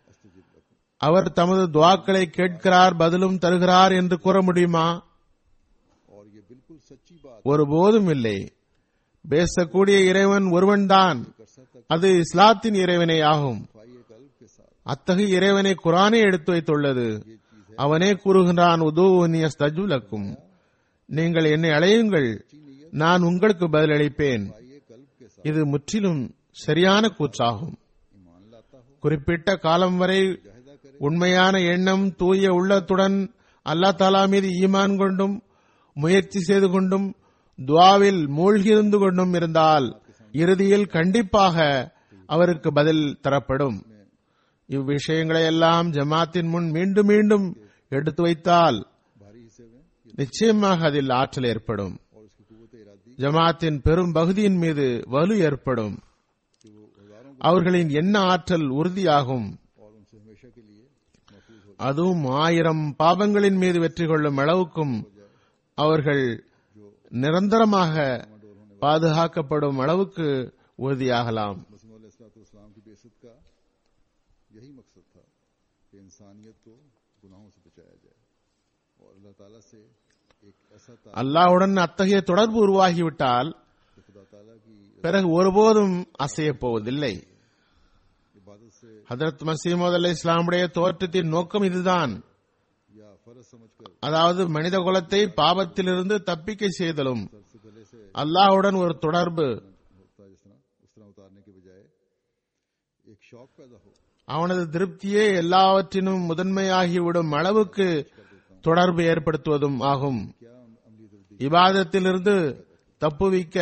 அவர் தமது துவாக்களை கேட்கிறார் பதிலும் தருகிறார் என்று கூற முடியுமா और ये बिल्कुल सच्ची बात ஒருபோதும் இல்லை பேசக்கூடிய இறைவன் ஒருவன்தான் அது இஸ்லாத்தின் இறைவனே ஆகும் फाई कल्ब के साथ அத்தகைய இறைவனை குரானே எடுத்து வைத்துள்ளது அவனே கூறுகின்றான் உதவுனியஸ்தஜுலக்கும் நீங்கள் என்னை அழையுங்கள் நான் உங்களுக்கு பதிலளிப்பேன் फाई कल्ब के साथ இது முற்றிலும் சரியான கூற்றாகும் ईमान लाता हो குறிப்பிட்ட காலம் வரை உண்மையான எண்ணம் தூய உள்ளத்துடன் அல்லா தாலா மீது ஈமான் கொண்டும் முயற்சி செய்து கொண்டும் துவாவில் மூழ்கியிருந்து கொண்டும் இருந்தால் இறுதியில் கண்டிப்பாக அவருக்கு பதில் தரப்படும் இவ்விஷயங்களை எல்லாம் ஜமாத்தின் முன் மீண்டும் மீண்டும் எடுத்து வைத்தால் भारी हिस्से में ये நிச்சயமாக அதில் ஆற்றல் ஏற்படும் और उसकी कुत इरादी ஜமாத்தின் பெரும் பகுதியின் மீது வலு ஏற்படும் कि वो हजारों அவர்களின் எண்ண ஆற்றல் உறுதியாகும் और उनसे हमेशा के लिए महफूज हो அதுவும் ஆயிரம் பாவங்களின் மீது வெற்றி கொள்ளும் அளவுக்கும் அவர்கள் நிரந்தரமாக பாதுகாக்கப்படும் அளவுக்கு உறுதியாகலாம் मसीम इस्लाम की बेसत का यही मकसद था कि इंसानियत को गुनाहों से बचाया जाए और अल्लाह ताला से एक ऐसा ताल्लुक அல்லாஹ்வுடன் அத்தகைய தொடர்பு உருவாகிவிட்டால் कि खुदा ताला की பிறகு ஒருபோதும் அசையப் போவதில்லை इबादत से ஹதரத் மசீமது அலி இஸ்லாமுடைய தோற்றத்தின் நோக்கம் இதுதான் या फर्ज समझकर அதாவது மனித குலத்தை பாவத்திலிருந்து தப்பிக்கை செய்தலும் सर से गले से அல்லாஹ்வுடன் ஒரு தொடர்பு होता है जिस तरह उस तरह उतारने के बजाय एक शौक पैदा हो அவனது திருப்தியே எல்லாவற்றினும் முதன்மையாகிவிடும் அளவுக்கு தொடர்பு ஏற்படுத்துவதும் ஆகும் क्या अम- अमली दर्दी இபாதத்திலிருந்து தப்புவிக்க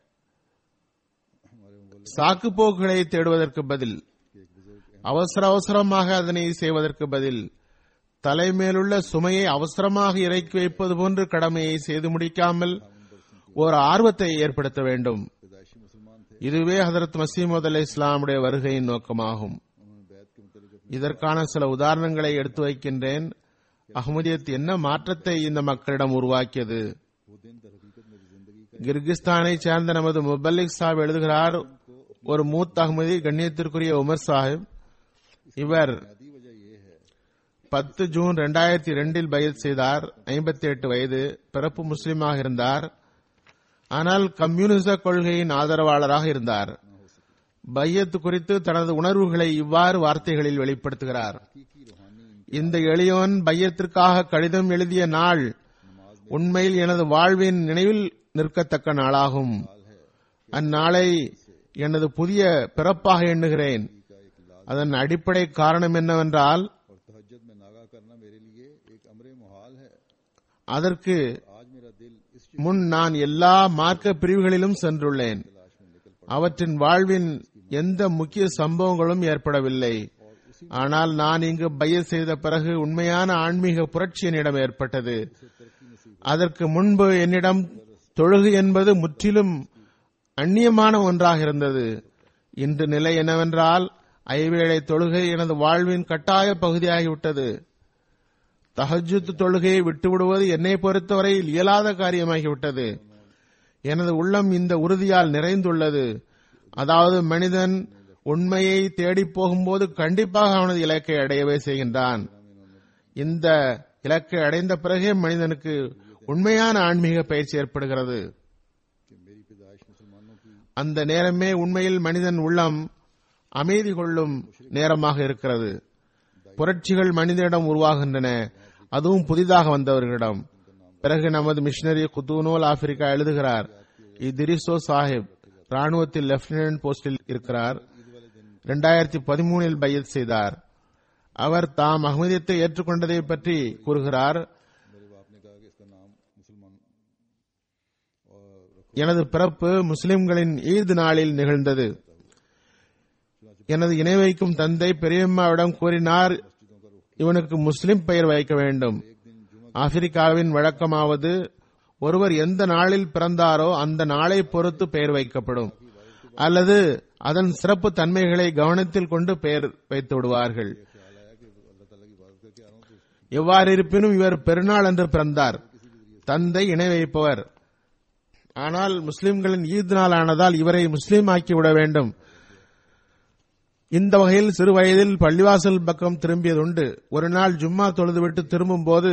சாக்குப்போக்குகளை தேடுவதற்கு பதில் அவசர அவசரமாக அதனை செய்வதற்கு பதில் தலைமேலுள்ள சுமையை அவசரமாக இறக்கி வைப்பது போன்று கடமையை செய்து முடிக்காமல் ஒரு ஆர்வத்தை ஏற்படுத்த வேண்டும் पैदाइशी मुसलमान थे இதுவே ஹதரத் மசீமது அலி இஸ்லாமுடைய வருகையின் நோக்கமாகும் उन्होंने बैत के मुतलिक இதற்கான சில உதாரணங்களை எடுத்து வைக்கின்றேன் அஹ்மதியத் என்ன மாற்றத்தை இந்த மக்களிடம் உருவாக்கியது वो दिन दर हकीकत मेरी जिंदगी का கிர்கிஸ்தானை சேர்ந்த நமது முபல்லிக் சாஹிப் எழுதுகிறார் ஒரு மூத்த அஹ்மதி கண்ணியத்திற்குரிய உமர் சாஹிப் இவர் बुनियादी वजह यह है பத்து ஜூன் இரண்டாயிரத்தி இரண்டில் பயத் செய்தார் ஐம்பத்தி எட்டு வயது பிறப்பு முஸ்லிமாக இருந்தார் ஆனால் கம்யூனிச கொள்கையின் ஆதரவாளராக இருந்தார் பையத் குறித்து தனது உணர்வுகளை இவ்வாறு வார்த்தைகளில் வெளிப்படுத்துகிறார் हकीकी रूहानी இந்த எளியவன் பையத்திற்காக கடிதம் எழுதிய நாள் உண்மையில் எனது வாழ்வின் நினைவில் நிற்கத்தக்க நாளாகும் அந்நாளை எனது புதிய பிறப்பாக எண்ணுகிறேன் அதன் அடிப்படை காரணம் என்னவென்றால் और तहज्जुद में नागा करना मेरे लिए एक अमर मुहाल है அதற்கு आज मेरा दिल इस முன் நான் எல்லா மார்க்க பிரிவுகளிலும் சென்றுள்ளேன் तलाश में निकल அவற்றின் வாழ்வின் எந்த முக்கிய சம்பவங்களும் ஏற்படவில்லை ஆனால் நான் இங்கு பைய செய்த பிறகு உண்மையான ஆன்மீக புரட்சி என்னிடம் ஏற்பட்டது அதற்கு முன்பு என்னிடம் தொழுகு என்பது முற்றிலும் அந்நியமான ஒன்றாக இருந்தது இன்று நிலை என்னவென்றால் ஐவேளை தொழுகை எனது வாழ்வின் கட்டாய பகுதியாகிவிட்டது தஹஜுத் தொழுகையை விட்டுவிடுவது என்னை பொறுத்தவரையில் இயலாத காரியமாகிவிட்டது எனது உள்ளம் இந்த உறுதியால் நிறைந்துள்ளது அதாவது மனிதன் உண்மையை தேடி போகும்போது கண்டிப்பாக அவனது இலக்கை அடையவே செய்கின்றான் இந்த இலக்கை அடைந்த பிறகே மனிதனுக்கு உண்மையான ஆன்மீக பயிற்சி ஏற்படுகிறது कि मेरी पैदाइश मुसलमानों की அந்த நேரமே உண்மையில் மனிதன் உள்ளம் அமைதி கொள்ளும் நேரமாக இருக்கிறது புரட்சிகள் மனிதனிடம் உருவாகின்றன அதுவும் புதிதாக வந்தவர்களிடம் பிறகு நமது மிஷனரி குத்தூனோல் ஆப்பிரிக்கா எழுதுகிறார் இதிரிசோ சாஹிப் ராணுவத்தில் லெப்டினன்ட் போஸ்டில் இருக்கிறார் இரண்டாயிரத்தி பதிமூனில் பையத் செய்தார் அவர் தாம் அகமதியத்தை ஏற்றுக்கொண்டதை பற்றி கூறுகிறார் मेरे बाप ने कहा कि इसका नाम मुसलमान और रखो எனது பிறப்பு முஸ்லிம்களின் ஈத் நாளில் நிகழ்ந்தது எனது இணை வைக்கும் தந்தை பெரியம்மாவிடம் கூறினார் இவனுக்கு முஸ்லிம் பெயர் வைக்க வேண்டும் ஆப்பிரிக்காவின் வழக்கமாவது ஒருவர் எந்த நாளில் பிறந்தாரோ அந்த நாளை பொறுத்து பெயர் வைக்கப்படும் அல்லது அதன் சிறப்பு தன்மைகளை கவனத்தில் கொண்டு பெயர் வைத்து விடுவார்கள் எவ்வாறு இருப்பினும் இவர் பெருநாள் அன்று பிறந்தார் தந்தை இணை வைப்பவர் ஆனால் முஸ்லிம்களின் ஈத் நாள் ஆனதால் இவரை முஸ்லீம் ஆக்கிவிட வேண்டும் இந்த வகையில் சிறு வயதில் பள்ளிவாசல் பக்கம் திரும்பியதுண்டு ஒரு நாள் ஜும்மா தொழுதுவிட்டு திரும்பும் போது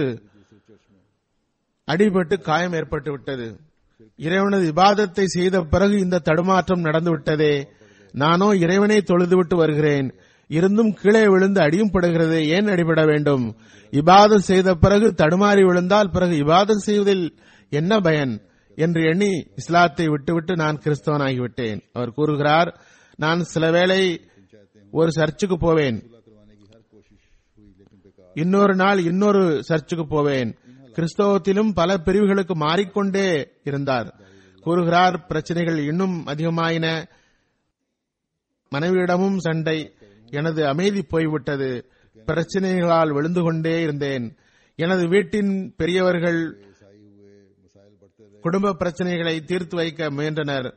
அடிபட்டு காயம் ஏற்பட்டு விட்டது இறைவனது இபாதத்தை செய்த பிறகு இந்த தடுமாற்றம் நடந்து விட்டதே நானோ இறைவனை தொழுதுவிட்டு வருகிறேன் இருந்தும் கீழே விழுந்து அடியும் படுகிறது ஏன் அடிபட வேண்டும் இபாதத் செய்த பிறகு தடுமாறி விழுந்தால் பிறகு இபாதத் செய்வதில் என்ன பயன் என்று எண்ணி இஸ்லாத்தை விட்டுவிட்டு நான் கிறிஸ்தவனாகிவிட்டேன் அவர் கூறுகிறார் நான் சில வேளை ஒரு சர்ச்சுக்கு போவேன் करवाने की हर कोशिश हुई लेकिन बेकार இன்னொரு நாள் இன்னொரு சர்ச்சுக்கு போவேன் கிறிஸ்தவத்திலும் பல பிரிவுகளுக்கு மாறிக்கொண்டே இருந்தார் கூறுகிறார் பிரச்சனைகள் இன்னும் அதிகமாயின மனைவியிடமும் சண்டை எனது அமைதி போய்விட்டது பிரச்சனைகளால் விழுந்து கொண்டே இருந்தேன் எனது வீட்டின் பெரியவர்கள் ईसाई हुए मसाइल बढ़ते रहे குடும்ப பிரச்சனைகளை தீர்த்து வைக்க முயன்றனர்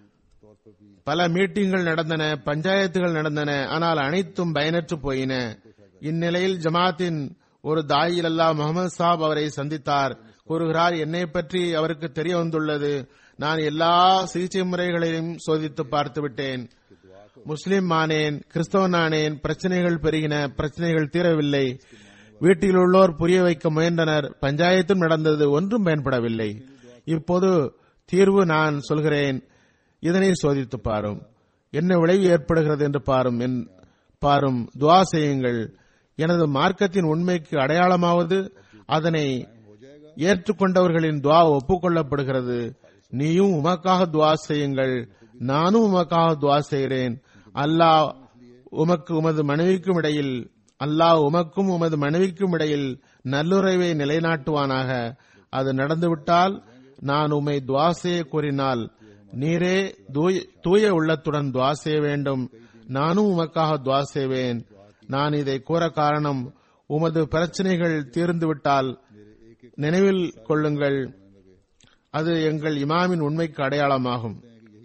பல மீட்டிங்கள் நடந்தன பஞ்சாயத்துகள் நடந்தன ஆனால் அனைத்தும் பயனற்று போயின இந்நிலையில் ஜமாத்தின் ஒரு தாயில் அல்லா முகமது சாப் அவரை சந்தித்தார் கூறுகிறார் என்னை பற்றி அவருக்கு தெரிய வந்துள்ளது நான் எல்லா சிகிச்சை முறைகளையும் சோதித்து பார்த்து விட்டேன் முஸ்லிம் ஆனேன் கிறிஸ்தவன் ஆனேன் பிரச்சனைகள் பெருகின பிரச்சனைகள் தீரவில்லை வீட்டில் உள்ளோர் புரிய வைக்க முயன்றனர் பஞ்சாயத்தும் நடந்தது ஒன்றும் பயன்படவில்லை இப்போது தீர்வு நான் சொல்கிறேன் இதனை சோதித்து பாரும் என்ன விளைவு ஏற்படுகிறது என்று பாரும் என் பாரும் துவா செய்யுங்கள் எனது மார்க்கத்தின் உண்மைக்கு அடையாளமாவது அதனை ஏற்றுக்கொண்டவர்களின் துவா ஒப்புக்கொள்ளப்படுகிறது நீயும் உமக்காக துவா செய்யுங்கள் நானும் உமக்காக துவா செய்கிறேன் அல்லாஹ் உமக்கு உமது மனைவிக்கும் இடையில் அல்லாஹ் உமக்கும் உமது மனைவிக்கும் இடையில் நல்லுறவை நிலைநாட்டுவானாக அது நடந்துவிட்டால் நான் உம்மை துவா செய்ய கூறினால் நீரே தூய- தூய உள்ளத்துடன் துவா செய்ய வேண்டும் நானும் உமக்காக துவா செய்வேன் நான் இதை கூற காரணம் உமது பிரச்சனைகள் தீர்ந்துவிட்டால் நினைவில் கொள்ளுங்கள் அது எங்கள் இமாமின் உண்மைக்கு அடையாளமாகும்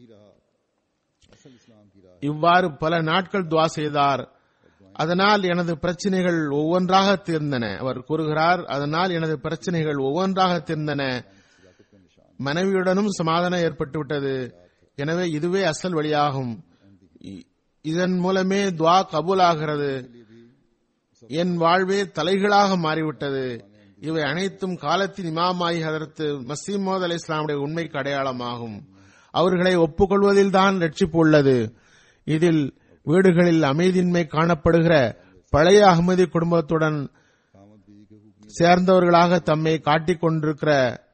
இவ்வாறு பல நாட்கள் துவா செய்தார் அதனால் எனது பிரச்சனைகள் ஒவ்வொன்றாக தீர்ந்தன அவர் கூறுகிறார் அதனால் எனது பிரச்சனைகள் ஒவ்வொன்றாக தீர்ந்தன மனைவியுடனும் சமாதானம் ஏற்பட்டுவிட்டது எனவே இதுவே அசல் வழியாகும் இ- இதன் மூலமே துவா கபூலாகிறது என் வாழ்வே தலைகளாக மாறிவிட்டது இவை அனைத்தும் காலத்தின் இமாமாயி ஹதரத்து மசீமோத் அலி இஸ்லாமுடைய உண்மைக்கு அடையாளமாகும் அவர்களை ஒப்புக்கொள்வதில்தான் ரட்சிப்பு உள்ளது இதில் வீடுகளில் அமைதியின்மை காணப்படுகிற பழைய அகமதி குடும்பத்துடன் சேர்ந்தவர்களாக தம்மை காட்டிக் கொண்டிருக்கிற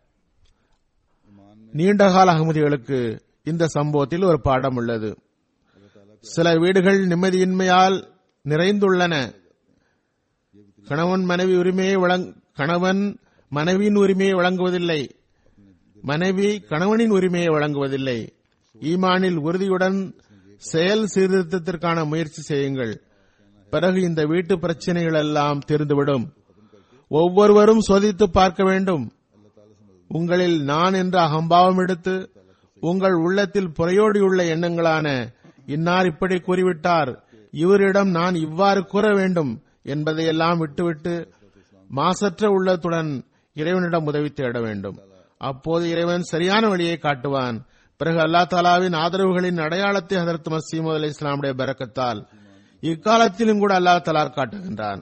நீண்டகால அகமதிகளுக்கு இந்த சம்பவத்தில் ஒரு பாடம் உள்ளது சில வீடுகள் நிம்மதியின்மையால் நிறைந்துள்ளன கணவன் மனைவி உரிமையை வழங் கணவன் மனைவியின் உரிமையை வழங்குவதில்லை மனைவி கணவனின் உரிமையை வழங்குவதில்லை ஈமானில் உறுதியுடன் செயல் சீர்திருத்தத்திற்கான முயற்சி செய்யுங்கள் பிறகு இந்த வீட்டு பிரச்சனைகள் எல்லாம் தீர்ந்துவிடும் ஒவ்வொருவரும் சோதித்து பார்க்க வேண்டும் உங்களில் நான் என்ற அகம்பாவம் எடுத்து உங்கள் உள்ளத்தில் புறையோடியுள்ள எண்ணங்களான இன்னார் இப்படி கூறிவிட்டார் இவரிடம் நான் இவ்வாறு கூற வேண்டும் என்பதையெல்லாம் விட்டுவிட்டு மாசற்ற உள்ளத்துடன் இறைவனிடம் உதவி தேட வேண்டும் அப்போது இறைவன் சரியான வழியை காட்டுவான் பிறகு அல்லா தாலாவின் ஆதரவுகளின் அடையாளத்தை ஹதரத் மசீமது அலி இஸ்லாமுடைய பரக்கத்தால் இக்காலத்திலும் கூட அல்லா தலா காட்டுகின்றான்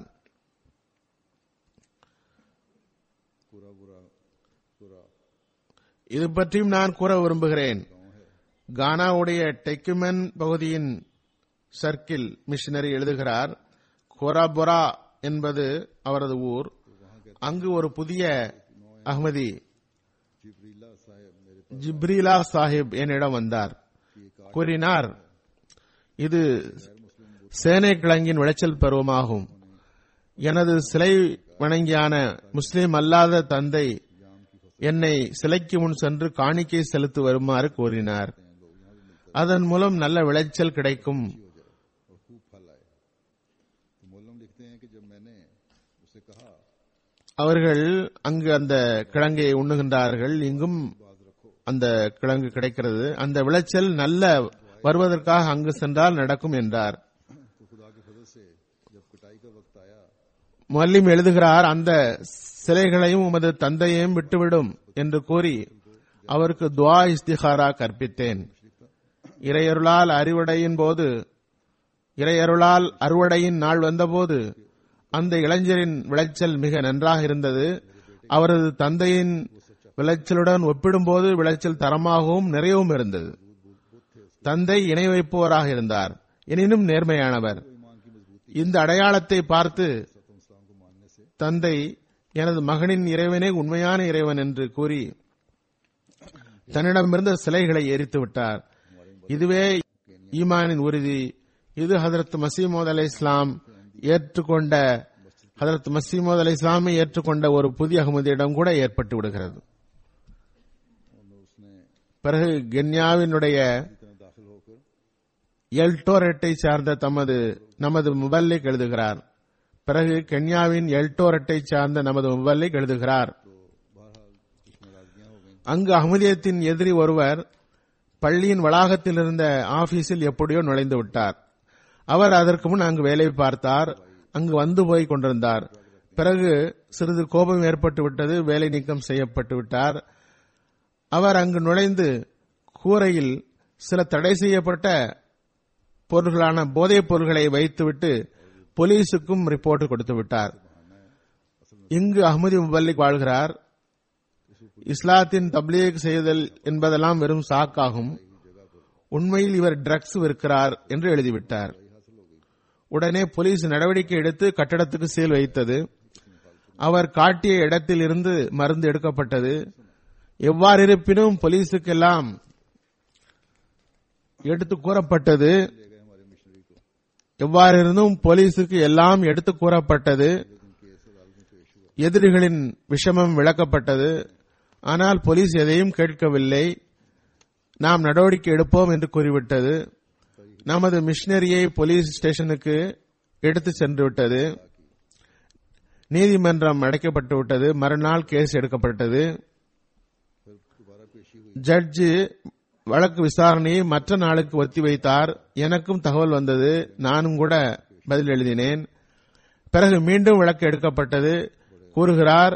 पूरा बुरा पूरा இது பற்றியும் நான் கூற விரும்புகிறேன் கானாவுடைய டெக்குமென் பகுதியின் சர்க்கிள் மிஷனரி எழுதுகிறார் கோராபொரா என்பது அவரது ஊர் அங்கு ஒரு புதிய அஹ்மதி जिब्रीला साहब मेरे ஜிப்ரீலா சாஹிப் என்னிடம் வந்தார் கூறினார் இது சேனை கிழங்கின் விளைச்சல் பருவமாகும் எனது சிலை வணங்கியான முஸ்லிம் அல்லாத தந்தை என்னை சிலைக்கு முன் சென்று காணிக்கை செலுத்தி வருமாறு கூறினார் அதன் மூலம் நல்ல விளைச்சல் கிடைக்கும் और खूब फल आए तो मोलम लिखते हैं कि जब मैंने उसे कहा அவர்கள் அங்கு அந்த கிழங்கை உண்ணுகின்றார்கள் இங்கும் அந்த கிழங்கு கிடைக்கிறது அந்த விளைச்சல் நல்ல வருவதற்காக அங்கு சென்றால் நடக்கும் என்றார் तो खुदा के फजल से जब कटाई का वक्त आया மல்லிம் எழுதுகிறார் அந்த சிலைகளையும் உமது தந்தையையும் விட்டுவிடும் என்று கூறி அவருக்கு துவா இஸ்திகாரா கற்பித்தேன் இறையருளால் அறிவுடையின் போது இறையருளால் அறுவடையின் நாள் வந்தபோது அந்த இளைஞரின் விளைச்சல் மிக நன்றாக இருந்தது அவரது தந்தையின் விளைச்சலுடன் ஒப்பிடும்போது விளைச்சல் தரமாகவும் நிறையவும் இருந்தது தந்தை இணை வைப்பவராக இருந்தார் எனினும் நேர்மையானவர் இந்த அடையாளத்தை பார்த்து தந்தை எனது மகனின் இறைவனே உண்மையான இறைவன் என்று கூறி தன்னிடமிருந்த சிலைகளை எரித்து விட்டார் இதுவே ஈமானின் உறுதி இது ஹதரத் மசீமோத் அலை இஸ்லாம் ஏற்றுக்கொண்ட ஹதரத் மசீமோத் அலை இஸ்லாமை ஏற்றுக்கொண்ட ஒரு புதிய அகமதியிடம் கூட ஏற்பட்டு விடுகிறது उसने பிறகு கென்யாவினுடைய इतना दाखिल होकर எல்டோரெட்டை சார்ந்த தமது நமது முபல்லிக் எழுதுகிறார் பிறகு கென்யாவின் எல்டோரெட்டை சார்ந்த நமது முபல்லிக் எழுதுகிறார் बहरहाल कुछ नाराजगियां हो गई அங்கு அகமதியத்தின் எதிரி ஒருவர் பள்ளியின் வளாகத்தில் இருந்த ஆபீஸில் எப்படியோ நுழைந்து விட்டார் அவர் அதற்கு முன் அங்கு வேலை பார்த்தார் அங்கு வந்து போய் கொண்டிருந்தார் பிறகு சிறிது கோபம் ஏற்பட்டு விட்டது வேலை நீக்கம் செய்யப்பட்டு விட்டார் அவர் அங்கு நுழைந்து கூரையில் சில தடை செய்யப்பட்ட பொருள்களான போதைப் பொருள்களை வைத்துவிட்டு போலீசுக்கும் ரிப்போர்ட் கொடுத்து விட்டார் இங்கு அஹ்மதி முபல்லிக் வாழ்கிறார் இஸ்லாத்தின் தப்லீக் செய்தல் என்பதெல்லாம் வெறும் சாக்காகும் உண்மையில் இவர் ட்ரக்ஸ் விற்கிறார் என்று எழுதிவிட்டார் உடனே போலீஸ் நடவடிக்கை எடுத்து கட்டடத்துக்கு சீல் வைத்தது அவர் காட்டிய இடத்தில் இருந்து மருந்து எடுக்கப்பட்டது எவ்வாறு இருப்பினும் போலீசுக்கெல்லாம் எடுத்து கூறப்பட்டது எவ்வாறு இருந்தும் போலீசுக்கு எல்லாம் எடுத்து கூறப்பட்டது எதிரிகளின் விஷமம் விளக்கப்பட்டது ஆனால் போலீஸ் எதையும் கேட்கவில்லை நாம் நடவடிக்கை எடுப்போம் என்று கூறிவிட்டது நமது மிஷினரியை போலீஸ் ஸ்டேஷனுக்கு எடுத்து சென்று விட்டது நீதிமன்றம் அடைக்கப்பட்டு விட்டது மறுநாள் கேஸ் எடுக்கப்பட்டது ஜட்ஜு வழக்கு விசாரணையை மற்ற நாளுக்கு ஒத்திவைத்தார் எனக்கும் தகவல் வந்தது நானும் கூட பதில் எழுதினேன் பிறகு மீண்டும் வழக்கு எடுக்கப்பட்டது கூறுகிறார்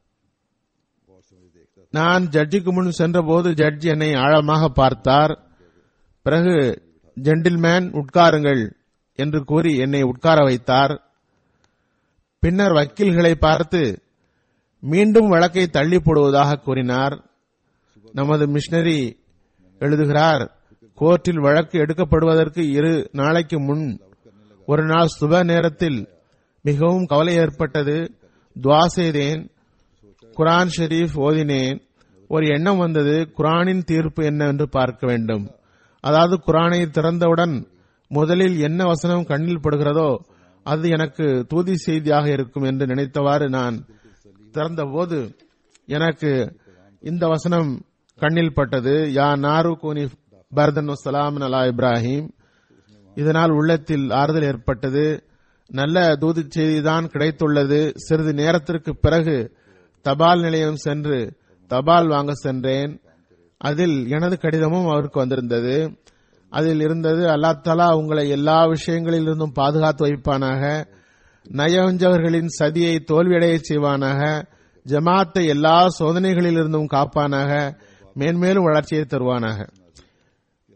நான் ஜட்ஜுக்கு முன் சென்றபோது ஜட்ஜ் என்னை ஆழமாக பார்த்தார் பிறகு ஜென்டில்மேன் உட்காருங்கள் என்று கூறி என்னை உட்கார வைத்தார் பின்னர் வக்கீல்களை பார்த்து மீண்டும் வழக்கை தள்ளி போடுவதாக கூறினார் நமது மிஷனரி எழுதுகிறார் கோர்ட்டில் வழக்கு எடுக்கப்படுவதற்கு இரு நாளைக்கு முன் ஒரு நாள் சுப நேரத்தில் மிகவும் கவலை ஏற்பட்டது துவா செய்தேன் குரான் ஷெரீப் ஓதினேன் ஒரு எண்ணம் வந்தது குரானின் தீர்ப்பு என்னவென்று பார்க்க வேண்டும் அதாவது குரானை திறந்தவுடன் முதலில் என்ன வசனம் கண்ணில் படுகிறதோ அது எனக்கு தூதி செய்தியாக இருக்கும் என்று நினைத்தவாறு நான் திறந்தபோது எனக்கு இந்த வசனம் கண்ணில் பட்டது யா நாரு கூனி பர்தன் சலாம் அலா இப்ராஹிம் இதனால் உள்ளத்தில் ஆறுதல் ஏற்பட்டது நல்ல தூது செய்திதான் கிடைத்துள்ளது சிறிது நேரத்திற்கு பிறகு தபால் நிலையம் சென்று தபால் வாங்க சென்றேன் அதில் எனது கடிதமும் அவருக்கு வந்திருந்தது அதில் இருந்தது அல்லா தலா உங்களை எல்லா விஷயங்களிலிருந்தும் பாதுகாத்து வைப்பானாக நயவஞ்சவர்களின் சதியை தோல்வியடைய செய்வானாக ஜமாத்தை எல்லா சோதனைகளிலிருந்தும் காப்பானாக மேன்மேலும் வளர்ச்சியை தருவானாக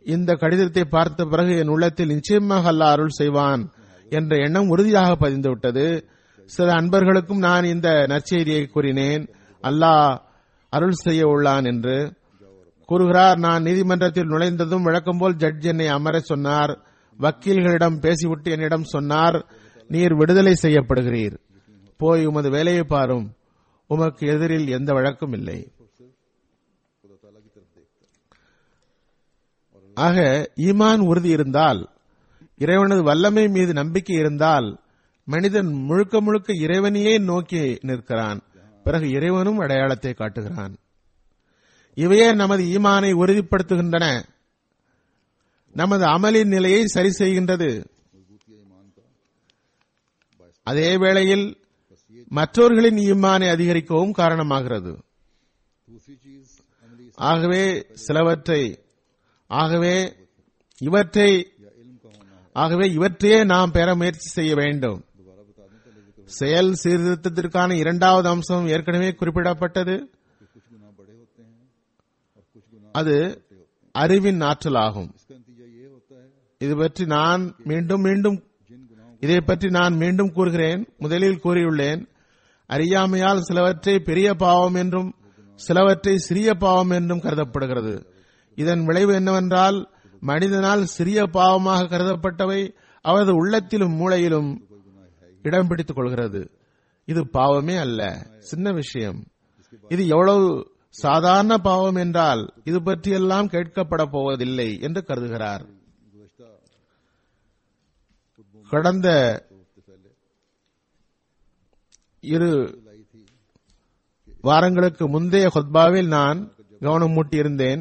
இந்த கடிதத்தை பார்த்த பிறகு என் உள்ளத்தில் நிச்சயமாக அல்லாஹ் அருள் செய்வான் என்ற எண்ணம் உறுதியாக பதிந்துவிட்டது சில அன்பர்களுக்கும் நான் இந்த நற்செய்தியை கூறினேன் அல்லாஹ் அருள் செய்ய உள்ளான் என்று கூறுகிறார் நான் நீதிமன்றத்தில் நுழைந்ததும் வழக்கம் போல் ஜட்ஜ் என்னை அமர சொன்னார் வக்கீல்களிடம் பேசிவிட்டு என்னிடம் சொன்னார் நீர் விடுதலை செய்யப்படுகிறீர் போய் உமது வேலையை பாரும் உமக்கு எதிரில் எந்த வழக்கும் இல்லை खुदा ताला की तरफ देखता है ஆக ஈமான் உறுதி இருந்தால் இறைவனது வல்லமை மீது நம்பிக்கை இருந்தால் மனிதன் முழுக்க முழுக்க இறைவனையே நோக்கி நிற்கிறான் பிறகு இறைவனும் அடையாளத்தை காட்டுகிறான் இவையே நமது ஈமானை உறுதிப்படுத்துகின்றன நமது அமலின் நிலையை சரி செய்கின்றது मजबूती ईमान का அதே வேளையில் மற்றவர்களின் ஈமானை அதிகரிக்கவும் காரணமாகிறது दूसरी चीज अमली ஆகவே சிலவற்றை ஆகவே இவற்றை या इल्म का होना है ஆகவே இவற்றையே நாம் பெற முயற்சி செய்ய வேண்டும் दोबारा बता दूं पहले जिक्र செயல் சீர்திருத்தத்திற்கான இரண்டாவது அம்சம் ஏற்கனவே குறிப்பிடப்பட்டது कि कुछ गुनाह बड़े होते हैं और कुछ गुनाह அது छोटे होते हैं அறிவின் ஆற்றல் ஆகும் इसका नतीजा ये होता है இது பற்றி நான் மீண்டும் மீண்டும் जिन गुनाहों இதை பற்றி நான் மீண்டும் கூறுகிறேன் முதலில் கூறியுள்ளேன் அறியாமையால் சிலவற்றை பெரிய பாவம் என்றும் சிலவற்றை சிறிய பாவம் என்றும் கருதப்படுகிறது இதன் விளைவு என்னவென்றால் மனிதனால் சிறிய பாவமாக கருதப்பட்டவை அவரது உள்ளத்திலும் மூளையிலும் இடம் பிடித்துக் கொள்கிறது இது பாவமே அல்ல சின்ன விஷயம் இது எவ்வளவு சாதாரண பாவம் என்றால் இது பற்றியெல்லாம் கேட்கப்பட போவதில்லை என்று கருதுகிறார் गुजश्ता கடந்த हफ्ते पहले இரு लाई थी வாரங்களுக்கு முந்தைய ஹொத்பாவில் நான் கவனம் மூட்டியிருந்தேன்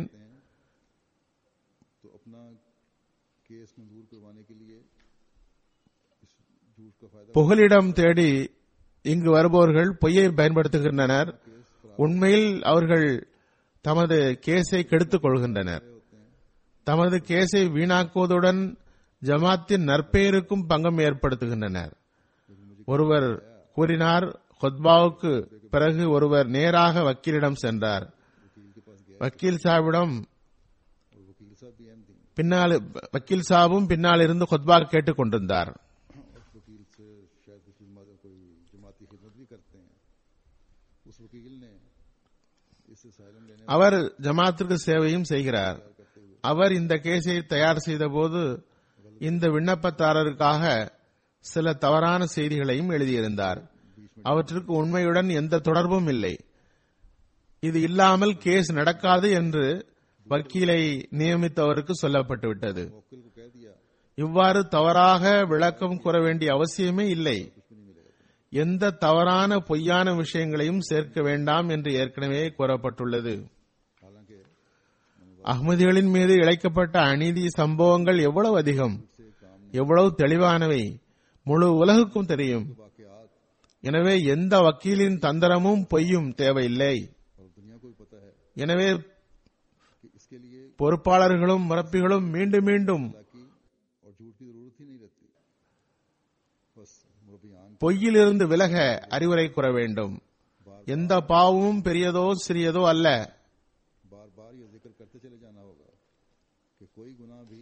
तो अपना केस मंजूर करवाने के लिए इस झूठ का फायदा புகலிடம் தேடி இங்கு வருபவர்கள் பொய்யை பயன்படுத்துகின்றனர் உண்மையில் அவர்கள் தமது கேஸை கெடுத்துக் கொள்கின்றனர் தமது கேஸை வீணாக்குவதுடன் ஜமாத்தின் நற்பெயருக்கும் பங்கம் ஏற்படுத்துகின்றனர் ஒருவர் கூறினார் ஹொத்பாவுக்கு பிறகு ஒருவர் நேராக வக்கீலிடம் சென்றார் வக்கீல் சாஹிபிடம் और वकील साहब भी अहम थी பின்னால் வக்கீல் சாபும் பின்னால் இருந்து ஹொத்பா கேட்டுக் கொண்டிருந்தார் उस वकील से शायद कुछ जमा- कोई जमाती खिदमत भी करते हैं उस वकील ने इस साइलम लेने அவர் ஜமாத்திற்கு சேவையும் செய்கிறார் அவர் இந்த கேஸை தயார் செய்தபோது இந்த விண்ணப்பதாரருக்காக சில தவறான செய்திகளையும் எழுதியிருந்தார் அவற்றிற்கு உண்மையுடன் எந்த தொடர்பும் இல்லை இது இல்லாமல் கேஸ் நடக்காது என்று வக்கீலை நியமித்தவருக்கு சொல்லப்பட்டு விட்டது वकील को कह दिया இவ்வாறு தவறாக விளக்கம் கூற வேண்டிய அவசியமே இல்லை எந்த தவறான பொய்யான விஷயங்களையும் சேர்க்க வேண்டாம் என்று ஏற்கனவே கூறப்பட்டுள்ளது हालांकि அஹ்மதிகளின் மீது இழைக்கப்பட்ட அநீதி சம்பவங்கள் எவ்வளவு அதிகம் எவ்வளவு தெளிவானவை முழு உலகுக்கும் தெரியும் वाकयात எனவே எந்த வக்கீலின் தந்திரமும் பொய்யும் தேவையில்லை और दुनिया को भी पता है எனவே कि इसके लिए பொறுப்பாளர்களும் முறப்பிகளும் மீண்டும் மீண்டும் की और झूठ की जरूरत ही नहीं रहती बस मुरबियान பொய்யிலிருந்து விலக அறிவுரை கூற வேண்டும் எந்த பாவமும் பெரியதோ சிறியதோ அல்ல बार बार ये जिक्र करते चले जाना होगा कि कोई गुनाह भी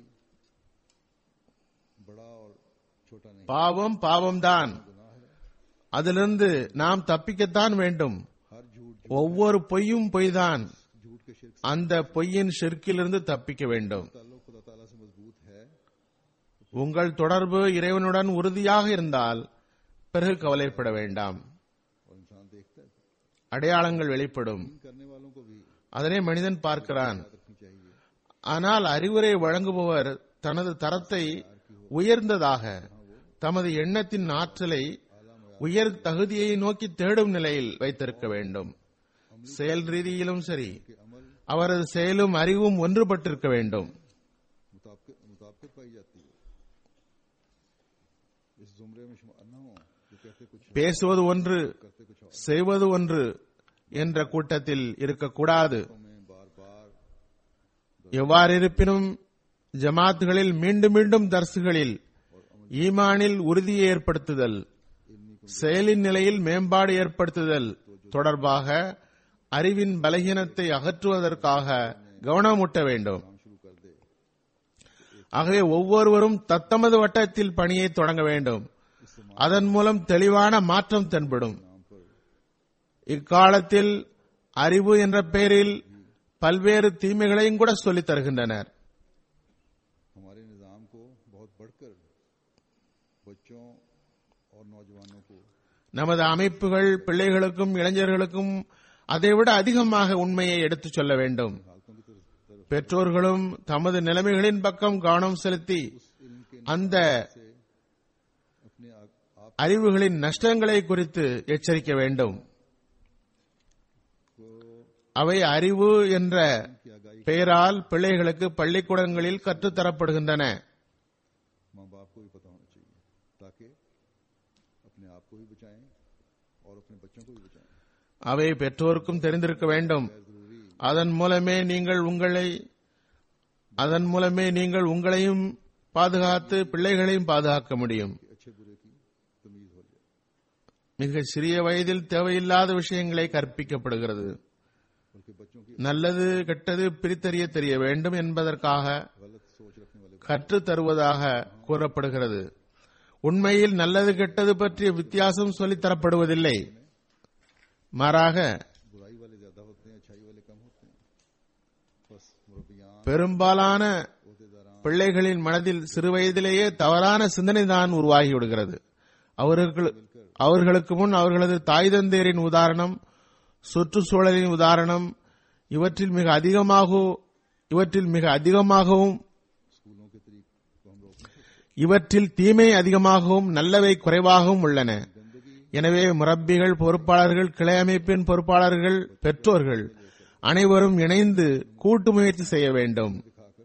बड़ा और छोटा नहीं பாவம் பாவம்தான் गुनाह है அதிலிருந்து நாம் தப்பிக்கத்தான் வேண்டும் हर झूठ ஒவ்வொரு பொய்யும் பொய்தான் झूठ के शिरक அந்த பொய்யின் ஷிர்க்கிலிருந்து தப்பிக்க வேண்டும் से ताल्लुक खुदा ताला से मजबूत है உங்கள் தொடர்பு இறைவனுடன் உறுதியாக இருந்தால் பிறகு கவலைப்பட வேண்டாம் और इंसान देखता है அடையாளங்கள் வெளிப்படும் इन करने वालों को भी அதனை மனிதன் பார்க்கிறான் याद रखनी चाहिए ஆனால் அறிவுரை வழங்குபவர் தனது தரத்தை உயர்ந்ததாக தமது எண்ணத்தின் ஆற்றலை உயர் தகுதியை நோக்கி தேடும் நிலையில் வைத்திருக்க வேண்டும் செயல் ரீதியிலும் சரி कि अमल அவரது செயலும் அறிவும் ஒன்றுபட்டிருக்க வேண்டும் मुताबिक मुताबिक पाई जाती है इस जुमरे में शुमार न हो जो कहते कुछ பேசுவது ஒன்று करते कुछ और செய்வது ஒன்று என்ற கூட்டத்தில் இருக்கக்கூடாது में बार बार எவ்வாறு இருப்பினும் ஜமாத்துகளில் மீண்டும் மீண்டும் தர்சுகளில் ஈமானில் உறுதியை ஏற்படுத்துதல் செயலின் நிலையில் மேம்பாடு ஏற்படுத்துதல் தொடர்பாக அறிவின் பலகீனத்தை அகற்றுவதற்காக கவனமூட்ட வேண்டும் काम शुरू कर दे ஆகவே ஒவ்வொருவரும் தத்தமது வட்டத்தில் பணியை தொடங்க வேண்டும் அதன் மூலம் தெளிவான மாற்றம் தென்படும் இக்காலத்தில் அறிவு என்ற பெயரில் பல்வேறு தீமைகளையும் கூட சொல்லித் தருகின்றனர் हमारे निज़ाम को बहुत बढ़कर बच्चों और नौजवानों को நமது அமைப்புகள் பிள்ளைகளுக்கும் இளைஞர்களுக்கும் அதைவிட அதிகமாக உண்மையை எடுத்துச் சொல்ல வேண்டும் हालतों की तरफ பெற்றோர்களும் தமது நிலைமைகளின் பக்கம் கவனம் செலுத்தி அந்த से अपने आप आप அறிவுகளின் நஷ்டங்களை குறித்து எச்சரிக்க வேண்டும் அவை அறிவு என்ற की आगाही பெயரால் பிள்ளைகளுக்கு பள்ளிக்கூடங்களில் கற்றுத்தரப்படுகின்றன माँ बाप को भी पता होना चाहिए ताकि अपने आप को भी बचाएं और अपने बच्चों को भी बचाएं அவை பெற்றோருக்கும் தெரிந்திருக்க வேண்டும் அதன் மூலமே நீங்கள் உங்களை அதன் மூலமே நீங்கள் உங்களையும் பாதுகாத்து பிள்ளைகளையும் பாதுகாக்க முடியும் कि अच्छे बुरे की तमीज हो जाए மிக சிறிய வயதில் தேவையில்லாத விஷயங்களை கற்பிக்கப்படுகிறது बल्कि बच्चों की நல்லது கெட்டது பிரித்தறிய தெரிய வேண்டும் என்பதற்காக गलत सोच रखने वाले கற்றுத் தருவதாக கூறப்படுகிறது உண்மையில் நல்லது கெட்டது பற்றிய வித்தியாசம் சொல்லித் தரப்படுவதில்லை மாறாக बुराई वाले ज्यादा होते हैं अच्छाई वाले कम होते हैं बस मुरबियान பெரும்பாலான अहदेदारान பிள்ளைகளின் மனதில் சிறுவயதிலேயே தவறான சிந்தனை தான் உருவாகிவிடுகிறது அவர்கள் அவர்களுக்கு முன் அவர்களது தாய் தந்தையரின் உதாரணம் சுற்றுச்சூழலின் உதாரணம் இவற்றில் மிக அதிகமாக இவற்றில் மிக அதிகமாகவும் स्कूलों के तरीक को हम रोक नहीं सकते இவற்றில் தீமை அதிகமாகவும் நல்லவை குறைவாகவும் உள்ளன எனவே முரப்பிகள் பொறுப்பாளர்கள் கிளை அமைப்பின் பொறுப்பாளர்கள் பெற்றோர்கள் அனைவரும் இணைந்து கூட்டு முயற்சி செய்ய வேண்டும்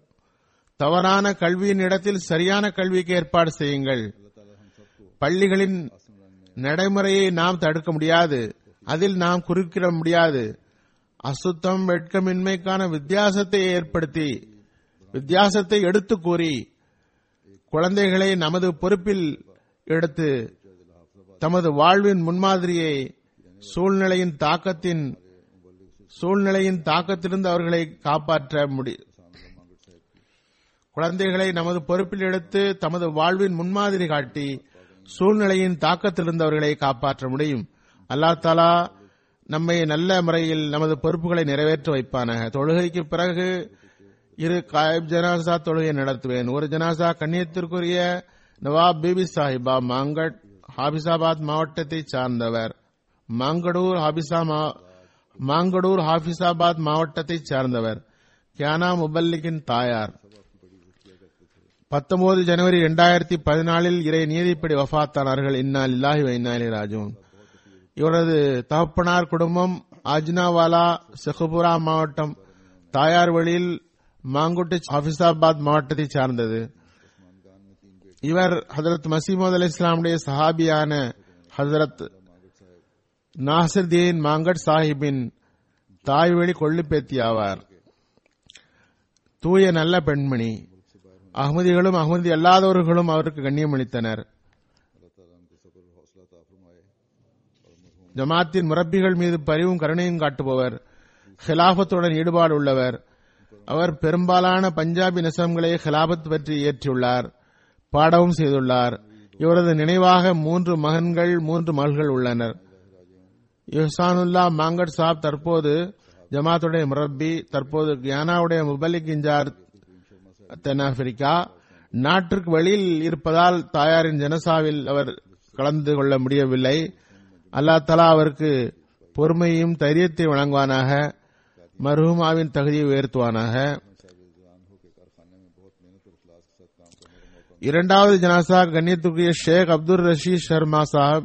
தவறான கல்வியின் இடத்தில் சரியான கல்விக்கு ஏற்பாடு செய்யுங்கள் பள்ளிகளின் நடைமுறையை நாம் தடுக்க முடியாது அதில் நாம் குறுக்கிட முடியாது அசுத்தம் வெட்கமின்மைக்கான வித்தியாசத்தை ஏற்படுத்தி வித்தியாசத்தை எடுத்து கூறி குழந்தைகளை நமது பொறுப்பில் எடுத்து தமது வாழ்வின் முன்மாதிரியை சூழ்நிலையின் தாக்கத்தின் சூழ்நிலையின் தாக்கத்திலிருந்து அவர்களை காப்பாற்ற முடியும் குழந்தைகளை நமது பொறுப்பில் எடுத்து தமது வாழ்வின் முன்மாதிரி காட்டி சூழ்நிலையின் தாக்கத்திலிருந்து அவர்களை காப்பாற்ற முடியும் அல்லா தாலா நம்மை நல்ல முறையில் நமது பொறுப்புகளை நிறைவேற்ற வைப்பானாக தொழுகைக்கு பிறகு இரு காயப் ஜனாசா தொழுகை நடத்துவேன் ஒரு ஜனாசா கண்ணியத்திற்குரிய நவாப் பிபி சாஹிபா மாங்கட் ஹாபிசாபாத் மாவட்டத்தை சார்ந்தவர் மாங்கடூர் ஹாபிசா மா- மாங்கடூர் ஹாபிசாபாத் மாவட்டத்தை சார்ந்தவர் கியானா முபல்லிக்கின் தாயார் பத்தொன்பது ஜனவரி இரண்டாயிரத்தி பதினாலில் இறை நீதிப்படி வஃத்தானார்கள் இன்னா லில்லாஹி வ இன்னா இலைஹி ராஜிஊன் இவரது தகப்பனார் குடும்பம் அஜ்னாவாலா செகுபுரா மாவட்டம் தாயார் வழியில் மாங்குட்டு ஹாபிசாபாத் மாவட்டத்தை சார்ந்தது இவர் ஹதரத் மசீமது அலி இஸ்லாமுடைய சஹாபியான ஹசரத் நாசிர்தீன் மாங்கட் சாஹிப்பின் தாய்வழி கொள்ளுப்பேத்தி ஆவார் தூய நல்ல பெண்மணி அகமதிகளும் அகமதி அல்லாதவர்களும் அவருக்கு கண்ணியம் அளித்தனர் ஜமாத்தின் முரப்பிகள் மீது பரிவும் கருணையும் காட்டுபவர் ஹிலாபத்துடன் ஈடுபாடு உள்ளவர் அவர் பெரும்பாலான பஞ்சாபி நெசம்களை ஹிலாபத் பற்றி இயற்றியுள்ளார் பாடவும் செய்துள்ளார் இவரது நினைவாக மூன்று மகன்கள் மூன்று மகள்கள் உள்ளனர் யுஹானுல்லா மாங்கட் சாப் தற்போது ஜமாத்துடைய முரப்பி தற்போது கியானாவுடைய முபலிக் இன்சார் தென்னாப்பிரிக்கா நாட்டிற்கு வெளியில் இருப்பதால் தாயாரின் ஜனசாவில் அவர் கலந்து கொள்ள முடியவில்லை அல்லாஹ் தலா அவருக்கு பொறுமையும் தைரியத்தை வழங்குவானாக மர்ஹூமாவின் தகுதியை உயர்த்துவானாக இரண்டாவது ஜனாசா கண்ணியத்துக்குரிய ஷேக் அப்துல் ரஷீத் ஷர்மா சாஹப்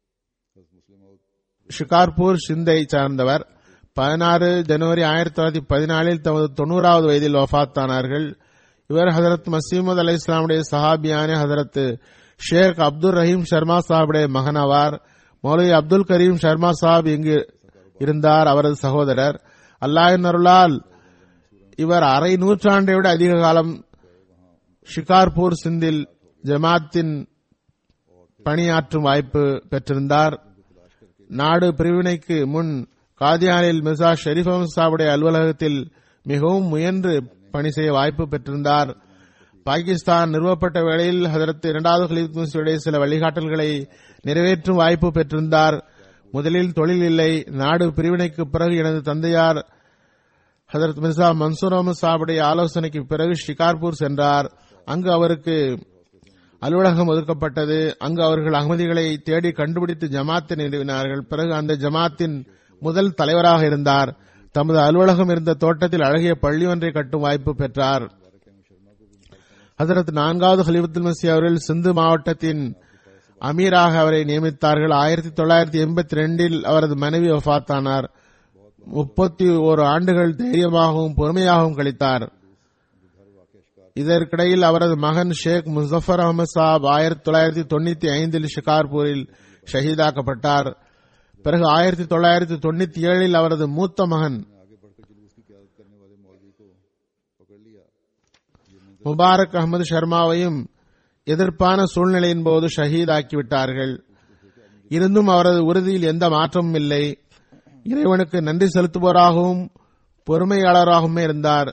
ஷிகார்பூர் சிந்தை சார்ந்தவர் பதினாறு ஜனவரி ஆயிரத்தி தொள்ளாயிரத்தி பதினாலில் தமது தொண்ணூறாவது வயதில் வஃத்தானார்கள் இவர் ஹதரத் மசீமது அலி இஸ்லாமுடைய சஹாபியான ஹதரத் ஷேக் அப்துல் ரஹீம் ஷர்மா சாஹிபுடைய மகனாவார் மௌலவி அப்துல் கரீம் ஷர்மா சாஹிப் இங்கு இருந்தார் அவரது சகோதரர் அல்லாஹின் அருளால் இவர் அரை நூற்றாண்டை விட அதிக காலம் ஷிகார்பூர் சிந்தில் ஜமாத்தின் பணியாற்றும் வாய்ப்பு பெற்றிருந்தார் நாடு பிரிவினைக்கு முன் காதியானில் மிர்சா ஷெரீப் அஹமது சாவுடைய அலுவலகத்தில் மிகவும் முயன்று பணி செய்ய வாய்ப்பு பெற்றிருந்தார் பாகிஸ்தான் நிறுவப்பட்ட வேளையில் ஹதரத் இரண்டாவது ஹலீத் முஸ்லியுடைய சில வழிகாட்டல்களை நிறைவேற்றும் வாய்ப்பு பெற்றிருந்தார் முதலில் தொழில் இல்லை நாடு பிரிவினைக்கு பிறகு எனது தந்தையார் ஹதரத் மிர்சா மன்சூர் அஹமது சாபுடைய ஆலோசனைக்கு பிறகு ஷிகார்பூர் சென்றார் அங்கு அவருக்கு அலுவலகம் ஒதுக்கப்பட்டது அங்கு அவர்கள் அகமதிகளை தேடி கண்டுபிடித்து ஜமாத்தை நிறுவினார்கள் பிறகு அந்த ஜமாத்தின் முதல் தலைவராக இருந்தார் தமது அலுவலகம் இருந்த தோட்டத்தில் அழகிய பள்ளி ஒன்றை கட்டும் வாய்ப்பு பெற்றார் ஹசரத் நான்காவது ஹலிபுத்துல் மசி அவர்கள் சிந்து மாவட்டத்தின் அமீராக அவரை நியமித்தார்கள் ஆயிரத்தி தொள்ளாயிரத்தி எண்பத்தி ரெண்டில் அவரது மனைவி வஃத்தானார் முப்பத்தி ஓரு ஆண்டுகள் தைரியமாகவும் பொறுமையாகவும் கழித்தார் இதற்கிடையில் அவரது மகன் ஷேக் முசஃபர் அகமது சாப் ஆயிரத்தி தொள்ளாயிரத்தி தொண்ணூத்தி ஐந்தில் ஷிகார்பூரில் ஷஹீதாக்கப்பட்டார் பிறகு ஆயிரத்தி தொள்ளாயிரத்தி தொண்ணூத்தி ஏழில் அவரது மூத்த மகன் आगे बढ़कर जुलूस की क्यादत करने वाले मौलवी को पकड़ लिया முபாரக் அகமது சர்மாவையும் எதிர்ப்பான சூழ்நிலையின் போது ஷஹீதாக்கிவிட்டார்கள் இருந்தும் அவரது உறுதியில் எந்த மாற்றமும் இல்லை இறைவனுக்கு நன்றி செலுத்துபவராகவும் பொறுமையாளராகவும் இருந்தார்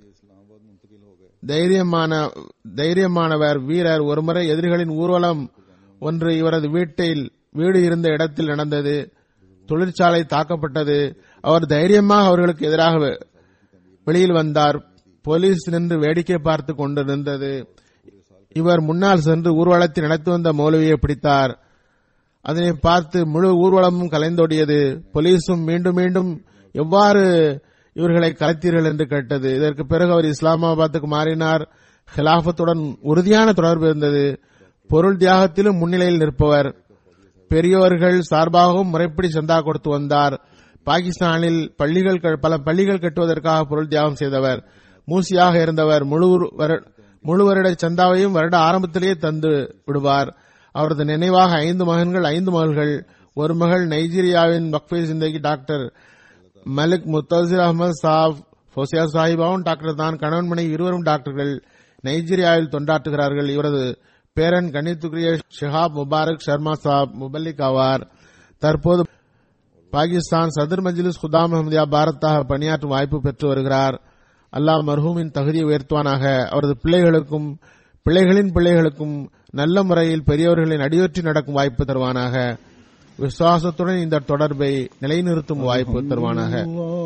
தைரியமான தைரியமானவர் வீரர் ஒருமுறை எதிரிகளின் ஊர்வலம் ஒன்று இவரது வீட்டில் வீடு இருந்த இடத்தில் நடந்தது தொழிற்சாலை தாக்கப்பட்டது அவர் தைரியமாக அவர்களுக்கு எதிராக வெ- வெளியில் வந்தார் போலீஸ் நின்று வேடிக்கை பார்த்து கொண்டிருந்தது இவர் முன்னால் சென்று ஊர்வலத்தை நடத்தி வந்த மௌலவியை பிடித்தார் அதனை பார்த்து முழு ஊர்வலமும் கலைந்தோடியது போலீசும் மீண்டும் மீண்டும் எவ்வாறு இவர்களை கலைத்தீர்கள் என்று கேட்டது இதற்கு பிறகு அவர் இஸ்லாமாபாத்துக்கு மாறினார் ஹிலாபத்துடன் உறுதியான தொடர்பு இருந்தது பொருள் தியாகத்திலும் முன்னிலையில் நிற்பவர் பெரியோர்கள் சார்பாகவும் முறைப்படி சந்தா கொடுத்து வந்தார் பாகிஸ்தானில் பள்ளிகள் க- பல பள்ளிகள் கட்டுவதற்காக பொருள் தியாகம் செய்தவர் மூசியாக இருந்தவர் முழு வரு- முழு வருட சந்தாவையும் வருட ஆரம்பத்திலேயே தந்து விடுவார் அவரது நினைவாக ஐந்து மகன்கள் ஐந்து மகள்கள் ஒரு மகள் நைஜீரியாவின் வக்ஃபே சிந்தகி டாக்டர் மலிக் முத்தசிர் அகமது சாப் ஃபோசியா சாஹிபாவும் டாக்டர் தான் கணவன் மனைவி இருவரும் டாக்டர்கள் நைஜீரியாவில் தொண்டாற்றுகிறார்கள் இவரது பேரன் கணித்துக்குரிய ஷிஹாப் முபாரக் சர்மா சாப் முபல்லிக் ஆவார் தற்போது பாகிஸ்தான் சதர் மஜ்லிஸ் குதாம் அஹமதியா பாரத்தாக பணியாற்றும் வாய்ப்பு பெற்று வருகிறார் அல்லாஹ் மர்ஹூமின் தகுதியை உயர்த்துவானாக அவரது பிள்ளைகளுக்கும் பிள்ளைகளின் பிள்ளைகளுக்கும் நல்ல முறையில் பெரியவர்களின் அடியொற்றி நடக்கும் வாய்ப்பு தருவானாக விசுவாசத்துடன் இந்த தொடர்பை நிலைநிறுத்தும் வாய்ப்பு தருவானாக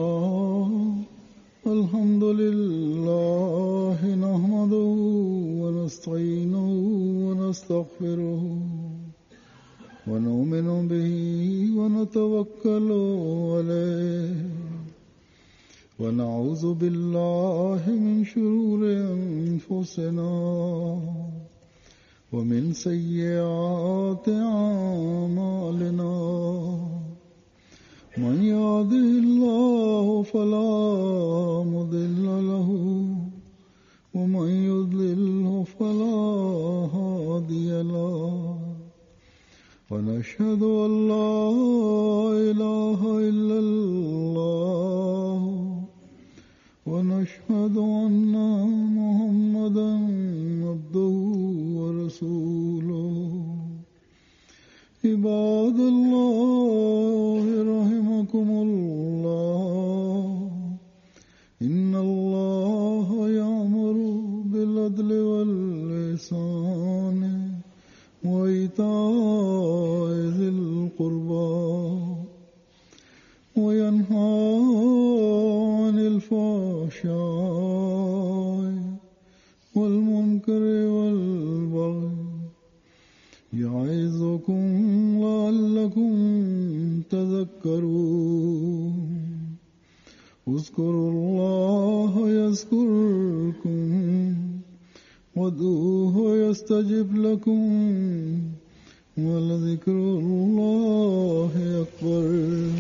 الله الحمد لله نحمده ونستعينه ونستغفره ونؤمن به ونتوكل عليه ونعوذ بالله من شرور أنفسنا ومن سيئات أعمالنا من يهده الله فلا مضل له ومن يضلله فلا هادي له ونشهد أن لا إله إلا الله ونشهد أن محمدا عبده ورسوله عباد الله رحمكم الله إن الله يأمر بالعدل والإحسان وإيتاء ذي القربى وينهى عن الفحشاء والمنكر والبغي يعظكم لعلكم تذكرون اذكروا الله يذكركم وادعوه يستجب لكم ولذكر الله أكبر